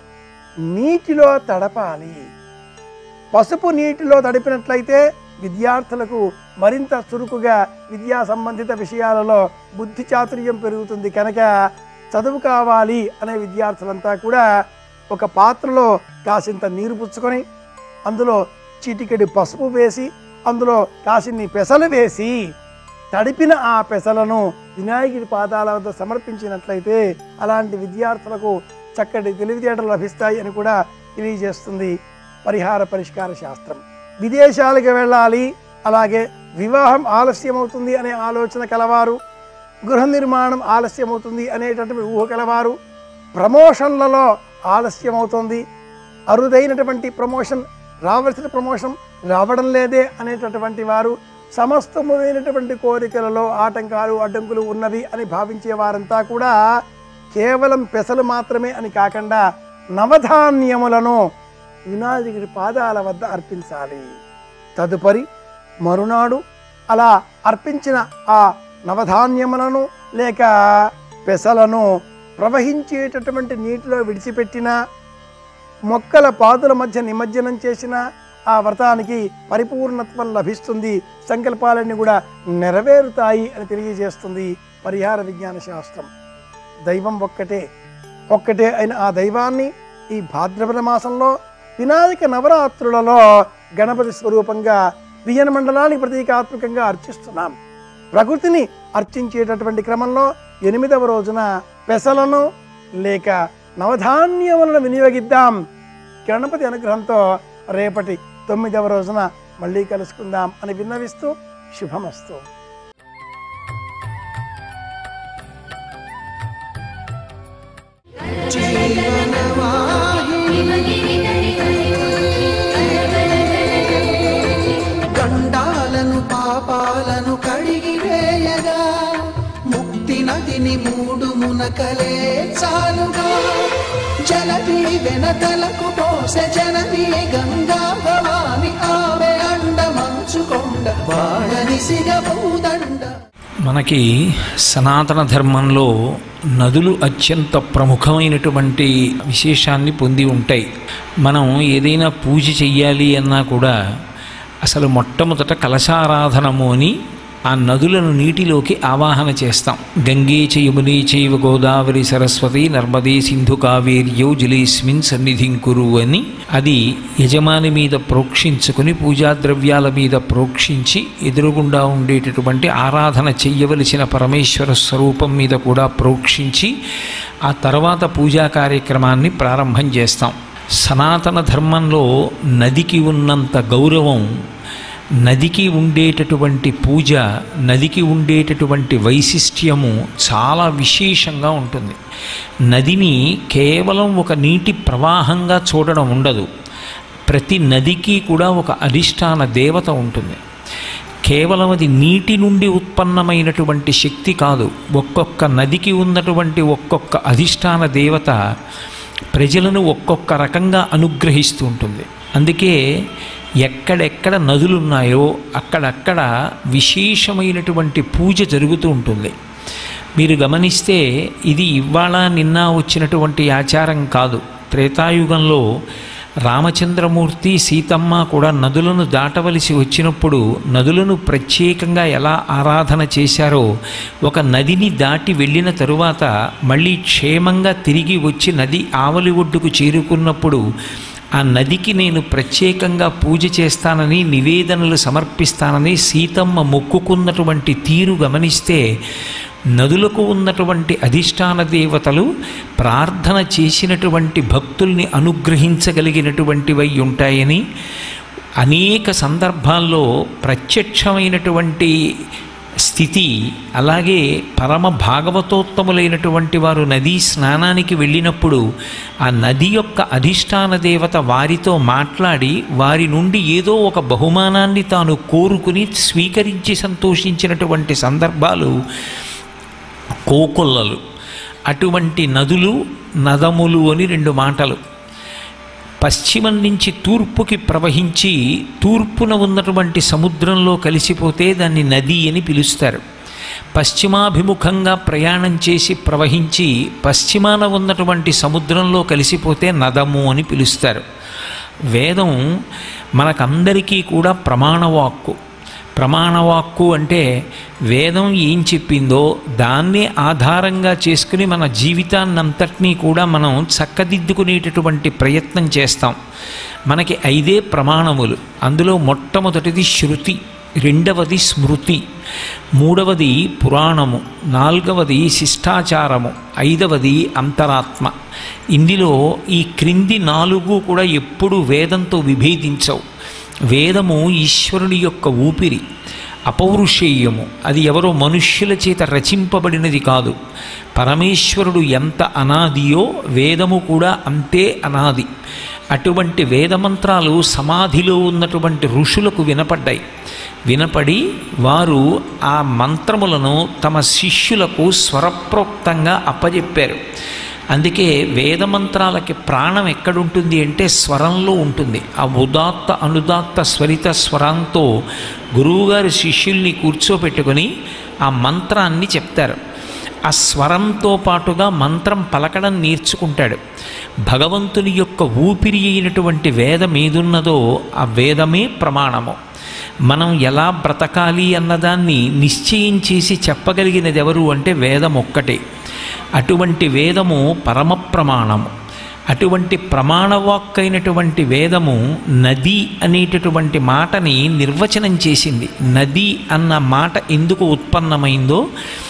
Speaker 4: నీటిలో తడపాలి పసుపు నీటిలో తడిపినట్లయితే విద్యార్థులకు మరింత చురుకుగా విద్యా సంబంధిత విషయాలలో బుద్ధి చాతుర్యం పెరుగుతుంది కనుక చదువు కావాలి అనే విద్యార్థులంతా కూడా ఒక పాత్రలో కాసింత నీరు పుచ్చుకొని అందులో చిటికెడి పసుపు వేసి అందులో కాసిన్ని పెసలు వేసి తడిపిన ఆ పెసలను వినాయకుడి పాదాల వద్ద సమర్పించినట్లయితే అలాంటి విద్యార్థులకు చక్కటి తెలివితేటలు లభిస్తాయి అని కూడా తెలియజేస్తుంది పరిహార పరిష్కార శాస్త్రం విదేశాలకు వెళ్ళాలి అలాగే వివాహం ఆలస్యం అవుతుంది అనే ఆలోచన కలవారు గృహ నిర్మాణం ఆలస్యం అవుతుంది అనేటటువంటి ఊహ కలవారు ప్రమోషన్లలో ఆలస్యం అవుతుంది అరుదైనటువంటి ప్రమోషన్ రావాల్సిన ప్రమోషన్ రావడం లేదే అనేటటువంటి వారు సమస్తములైనటువంటి కోరికలలో ఆటంకాలు అడ్డంకులు ఉన్నవి అని భావించే వారంతా కూడా కేవలం పెసలు మాత్రమే అని కాకుండా నవధాన్యములను వినాయకుడి పాదాల వద్ద అర్పించాలి తదుపరి మరునాడు అలా అర్పించిన ఆ నవధాన్యములను లేక పెసలను ప్రవహించేటటువంటి నీటిలో విడిచిపెట్టిన మొక్కల పాదుల మధ్య నిమజ్జనం చేసిన ఆ వ్రతానికి పరిపూర్ణత్వం లభిస్తుంది సంకల్పాలన్నీ కూడా నెరవేరుతాయి అని తెలియజేస్తుంది పరిహార విజ్ఞాన శాస్త్రం దైవం ఒక్కటే ఒక్కటే అయిన ఆ దైవాన్ని ఈ భాద్రపద మాసంలో వినాయక నవరాత్రులలో గణపతి స్వరూపంగా విజయన మండలానికి ప్రతీకాత్మకంగా అర్చిస్తున్నాం ప్రకృతిని అర్చించేటటువంటి క్రమంలో ఎనిమిదవ రోజున పెసలను లేక నవధాన్యములను వినియోగిద్దాం గణపతి అనుగ్రహంతో రేపటి తొమ్మిదవ రోజున మళ్ళీ కలుసుకుందాం అని విన్నవిస్తూ శుభమస్తు
Speaker 5: గండాలను పాపాలను కడిగివేయగా ముక్తి నదిని మూడు మునకలే చాలుగా జలది వెనతలకు పోసె జనని గంగా భవాని ఆమె అండ మంచుకొండ వాడని సిగబూదండ
Speaker 6: మనకి సనాతన ధర్మంలో నదులు అత్యంత ప్రముఖమైనటువంటి విశేషాన్ని పొంది ఉంటాయి మనం ఏదైనా పూజ చెయ్యాలి అన్నా కూడా అసలు మొట్టమొదట కలశారాధనము అని ఆ నదులను నీటిలోకి ఆవాహన చేస్తాం గంగే చ యమునే చైవ గోదావరి సరస్వతి నర్మదే సింధు కావేర్యౌ జలేస్మిన్ సన్నిధిం కురు అని అది యజమాని మీద ప్రోక్షించుకుని పూజా ద్రవ్యాల మీద ప్రోక్షించి ఎదురుగుండా ఉండేటటువంటి ఆరాధన చెయ్యవలసిన పరమేశ్వర స్వరూపం మీద కూడా ప్రోక్షించి ఆ తర్వాత పూజా కార్యక్రమాన్ని ప్రారంభం చేస్తాం సనాతన ధర్మంలో నదికి ఉన్నంత గౌరవం నదికి ఉండేటటువంటి పూజ నదికి ఉండేటటువంటి వైశిష్ట్యము చాలా విశేషంగా ఉంటుంది నదిని కేవలం ఒక నీటి ప్రవాహంగా చూడడం ఉండదు ప్రతి నదికి కూడా ఒక అధిష్టాన దేవత ఉంటుంది కేవలం అది నీటి నుండి ఉత్పన్నమైనటువంటి శక్తి కాదు ఒక్కొక్క నదికి ఉన్నటువంటి ఒక్కొక్క అధిష్టాన దేవత ప్రజలను ఒక్కొక్క రకంగా అనుగ్రహిస్తూ ఉంటుంది అందుకే ఎక్కడెక్కడ నదులున్నాయో అక్కడక్కడ విశేషమైనటువంటి పూజ జరుగుతూ ఉంటుంది మీరు గమనిస్తే ఇది ఇవాళ నిన్న వచ్చినటువంటి ఆచారం కాదు త్రేతాయుగంలో రామచంద్రమూర్తి సీతమ్మ కూడా నదులను దాటవలసి వచ్చినప్పుడు నదులను ప్రత్యేకంగా ఎలా ఆరాధన చేశారో ఒక నదిని దాటి వెళ్ళిన తరువాత మళ్ళీ క్షేమంగా తిరిగి వచ్చి నది ఆవలి ఒడ్డుకు చేరుకున్నప్పుడు ఆ నదికి నేను ప్రత్యేకంగా పూజ చేస్తానని నివేదనలు సమర్పిస్తానని సీతమ్మ మొక్కుకున్నటువంటి తీరు గమనిస్తే నదులకు ఉన్నటువంటి అధిష్టాన దేవతలు ప్రార్థన చేసినటువంటి భక్తుల్ని అనుగ్రహించగలిగినటువంటివై ఉంటాయని అనేక సందర్భాల్లో ప్రత్యక్షమైనటువంటి స్థితి అలాగే పరమ భాగవతోత్తములైనటువంటి వారు నదీ స్నానానికి వెళ్ళినప్పుడు ఆ నది యొక్క అధిష్టాన దేవత వారితో మాట్లాడి వారి నుండి ఏదో ఒక బహుమానాన్ని తాను కోరుకుని స్వీకరించి సంతోషించినటువంటి సందర్భాలు కోకొల్లలు అటువంటి నదులు నదములు అని రెండు మాటలు పశ్చిమం నుంచి తూర్పుకి ప్రవహించి తూర్పున ఉన్నటువంటి సముద్రంలో కలిసిపోతే దాన్ని నది అని పిలుస్తారు పశ్చిమాభిముఖంగా ప్రయాణం చేసి ప్రవహించి పశ్చిమాన ఉన్నటువంటి సముద్రంలో కలిసిపోతే నదము అని పిలుస్తారు వేదం మనకందరికీ కూడా ప్రమాణవాక్కు ప్రమాణవాక్కు అంటే వేదం ఏం చెప్పిందో దాన్నే ఆధారంగా చేసుకుని మన జీవితాన్నంతటినీ కూడా మనం చక్కదిద్దుకునేటటువంటి ప్రయత్నం చేస్తాం మనకి ఐదే ప్రమాణములు అందులో మొట్టమొదటిది శృతి రెండవది స్మృతి మూడవది పురాణము నాలుగవది శిష్టాచారము ఐదవది అంతరాత్మ ఇందులో ఈ క్రింది నాలుగు కూడా ఎప్పుడు వేదంతో విభేదించవు వేదము ఈశ్వరుని యొక్క ఊపిరి అపౌరుషేయము అది ఎవరో మనుష్యుల చేత రచింపబడినది కాదు పరమేశ్వరుడు ఎంత అనాదియో వేదము కూడా అంతే అనాది అటువంటి వేదమంత్రాలు సమాధిలో ఉన్నటువంటి ఋషులకు వినపడ్డాయి వినపడి వారు ఆ మంత్రములను తమ శిష్యులకు స్వరప్రోక్తంగా అప్పజెప్పారు అందుకే వేదమంత్రాలకి ప్రాణం ఎక్కడుంటుంది అంటే స్వరంలో ఉంటుంది ఆ ఉదాత్త అనుదాత్త స్వరిత స్వరంతో గురువుగారి శిష్యుల్ని కూర్చోపెట్టుకొని ఆ మంత్రాన్ని చెప్తారు ఆ స్వరంతో పాటుగా మంత్రం పలకడం నేర్చుకుంటాడు భగవంతుని యొక్క ఊపిరి అయినటువంటి వేదం ఏదున్నదో ఆ వేదమే ప్రమాణము మనం ఎలా బ్రతకాలి అన్నదాన్ని నిశ్చయం చేసి చెప్పగలిగినది ఎవరు అంటే వేదం ఒక్కటే అటువంటి వేదము పరమ ప్రమాణము అటువంటి ప్రమాణవాక్కైనటువంటి వేదము నది అనేటటువంటి మాటని నిర్వచనం చేసింది నది అన్న మాట ఎందుకు ఉత్పన్నమైందో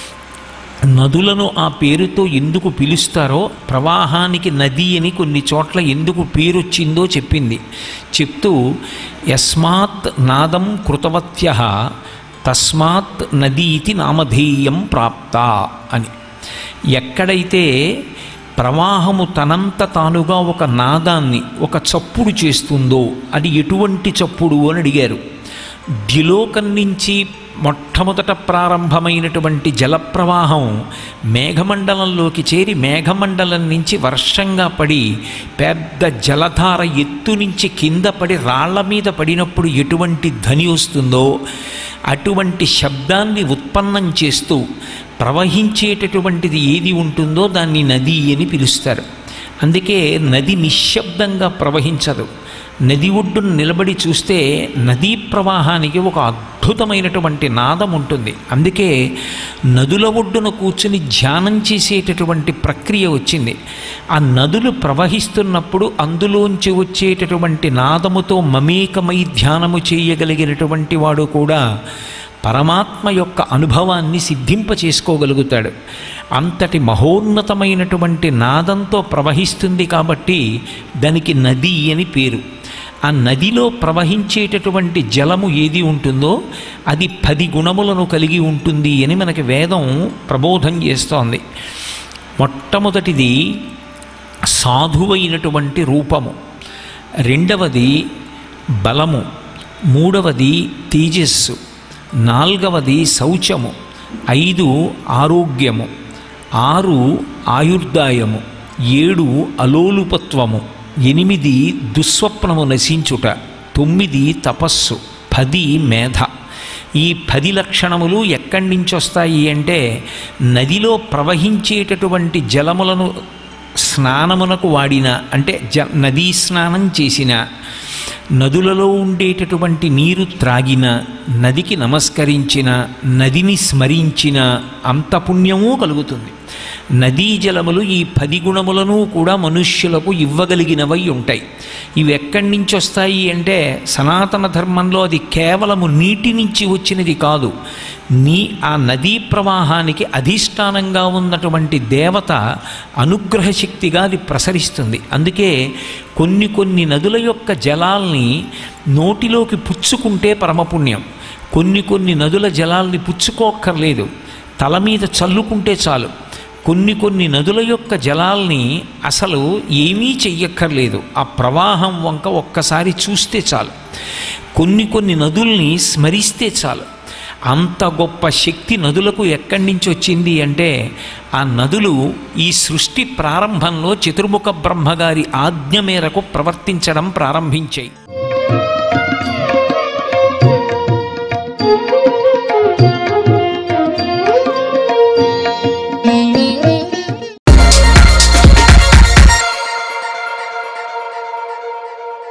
Speaker 6: నదులను ఆ పేరుతో ఎందుకు పిలుస్తారో ప్రవాహానికి నది అని కొన్ని చోట్ల ఎందుకు పేరు వచ్చిందో చెప్పింది చెప్తూ యస్మాత్ నాదం కృతవత్య తస్మాత్ నదీతి నామధేయం ప్రాప్త అని ఎక్కడైతే ప్రవాహము తనంత తానుగా ఒక నాదాన్ని ఒక చప్పుడు చేస్తుందో అది ఎటువంటి చప్పుడు అని అడిగారు ద్యులోకం నుంచి మొట్టమొదట ప్రారంభమైనటువంటి జలప్రవాహం మేఘమండలంలోకి చేరి మేఘమండలం నుంచి వర్షంగా పడి పెద్ద జలధార ఎత్తు నుంచి కింద పడి రాళ్ల మీద పడినప్పుడు ఎటువంటి ధ్వని వస్తుందో అటువంటి శబ్దాన్ని ఉత్పన్నం చేస్తూ ప్రవహించేటటువంటిది ఏది ఉంటుందో దాన్ని నది అని పిలుస్తారు అందుకే నది నిశ్శబ్దంగా ప్రవహించదు నది ఒడ్డును నిలబడి చూస్తే నదీ ప్రవాహానికి ఒక అద్భుతమైనటువంటి నాదం ఉంటుంది అందుకే నదుల ఒడ్డున కూర్చుని ధ్యానం చేసేటటువంటి ప్రక్రియ వచ్చింది ఆ నదులు ప్రవహిస్తున్నప్పుడు అందులోంచి వచ్చేటటువంటి నాదముతో మమేకమై ధ్యానము చేయగలిగినటువంటి వాడు కూడా పరమాత్మ యొక్క అనుభవాన్ని సిద్ధింప చేసుకోగలుగుతాడు అంతటి మహోన్నతమైనటువంటి నాదంతో ప్రవహిస్తుంది కాబట్టి దానికి నది అని పేరు ఆ నదిలో ప్రవహించేటటువంటి జలము ఏది ఉంటుందో అది పది గుణములను కలిగి ఉంటుంది అని మనకి వేదం ప్రబోధం చేస్తోంది మొట్టమొదటిది సాధువైనటువంటి రూపము రెండవది బలము మూడవది తేజస్సు నాల్గవది శౌచము ఐదు ఆరోగ్యము ఆరు ఆయుర్దాయము ఏడు అలోలుపత్వము ఎనిమిది దుస్వప్నము నశించుట తొమ్మిది తపస్సు పది మేధ ఈ పది లక్షణములు ఎక్కడి నుంచి వస్తాయి అంటే నదిలో ప్రవహించేటటువంటి జలములను స్నానమునకు వాడిన అంటే జ నదీ స్నానం చేసిన నదులలో ఉండేటటువంటి నీరు త్రాగిన నదికి నమస్కరించిన నదిని స్మరించిన అంత పుణ్యము కలుగుతుంది నదీ జలములు ఈ పది గుణములను కూడా మనుష్యులకు ఇవ్వగలిగినవై ఉంటాయి ఇవి ఎక్కడి నుంచి వస్తాయి అంటే సనాతన ధర్మంలో అది కేవలము నీటి నుంచి వచ్చినది కాదు నీ ఆ నదీ ప్రవాహానికి అధిష్టానంగా ఉన్నటువంటి దేవత అనుగ్రహ శక్తిగా అది ప్రసరిస్తుంది అందుకే కొన్ని కొన్ని నదుల యొక్క జలాల్ని నోటిలోకి పుచ్చుకుంటే పరమపుణ్యం కొన్ని కొన్ని నదుల జలాల్ని పుచ్చుకోక్కర్లేదు తల మీద చల్లుకుంటే చాలు కొన్ని కొన్ని నదుల యొక్క జలాల్ని అసలు ఏమీ చెయ్యక్కర్లేదు ఆ ప్రవాహం వంక ఒక్కసారి చూస్తే చాలు కొన్ని కొన్ని నదుల్ని స్మరిస్తే చాలు అంత గొప్ప శక్తి నదులకు ఎక్కడి నుంచి వచ్చింది అంటే ఆ నదులు ఈ సృష్టి ప్రారంభంలో చతుర్ముఖ బ్రహ్మగారి ఆజ్ఞ మేరకు ప్రవర్తించడం ప్రారంభించాయి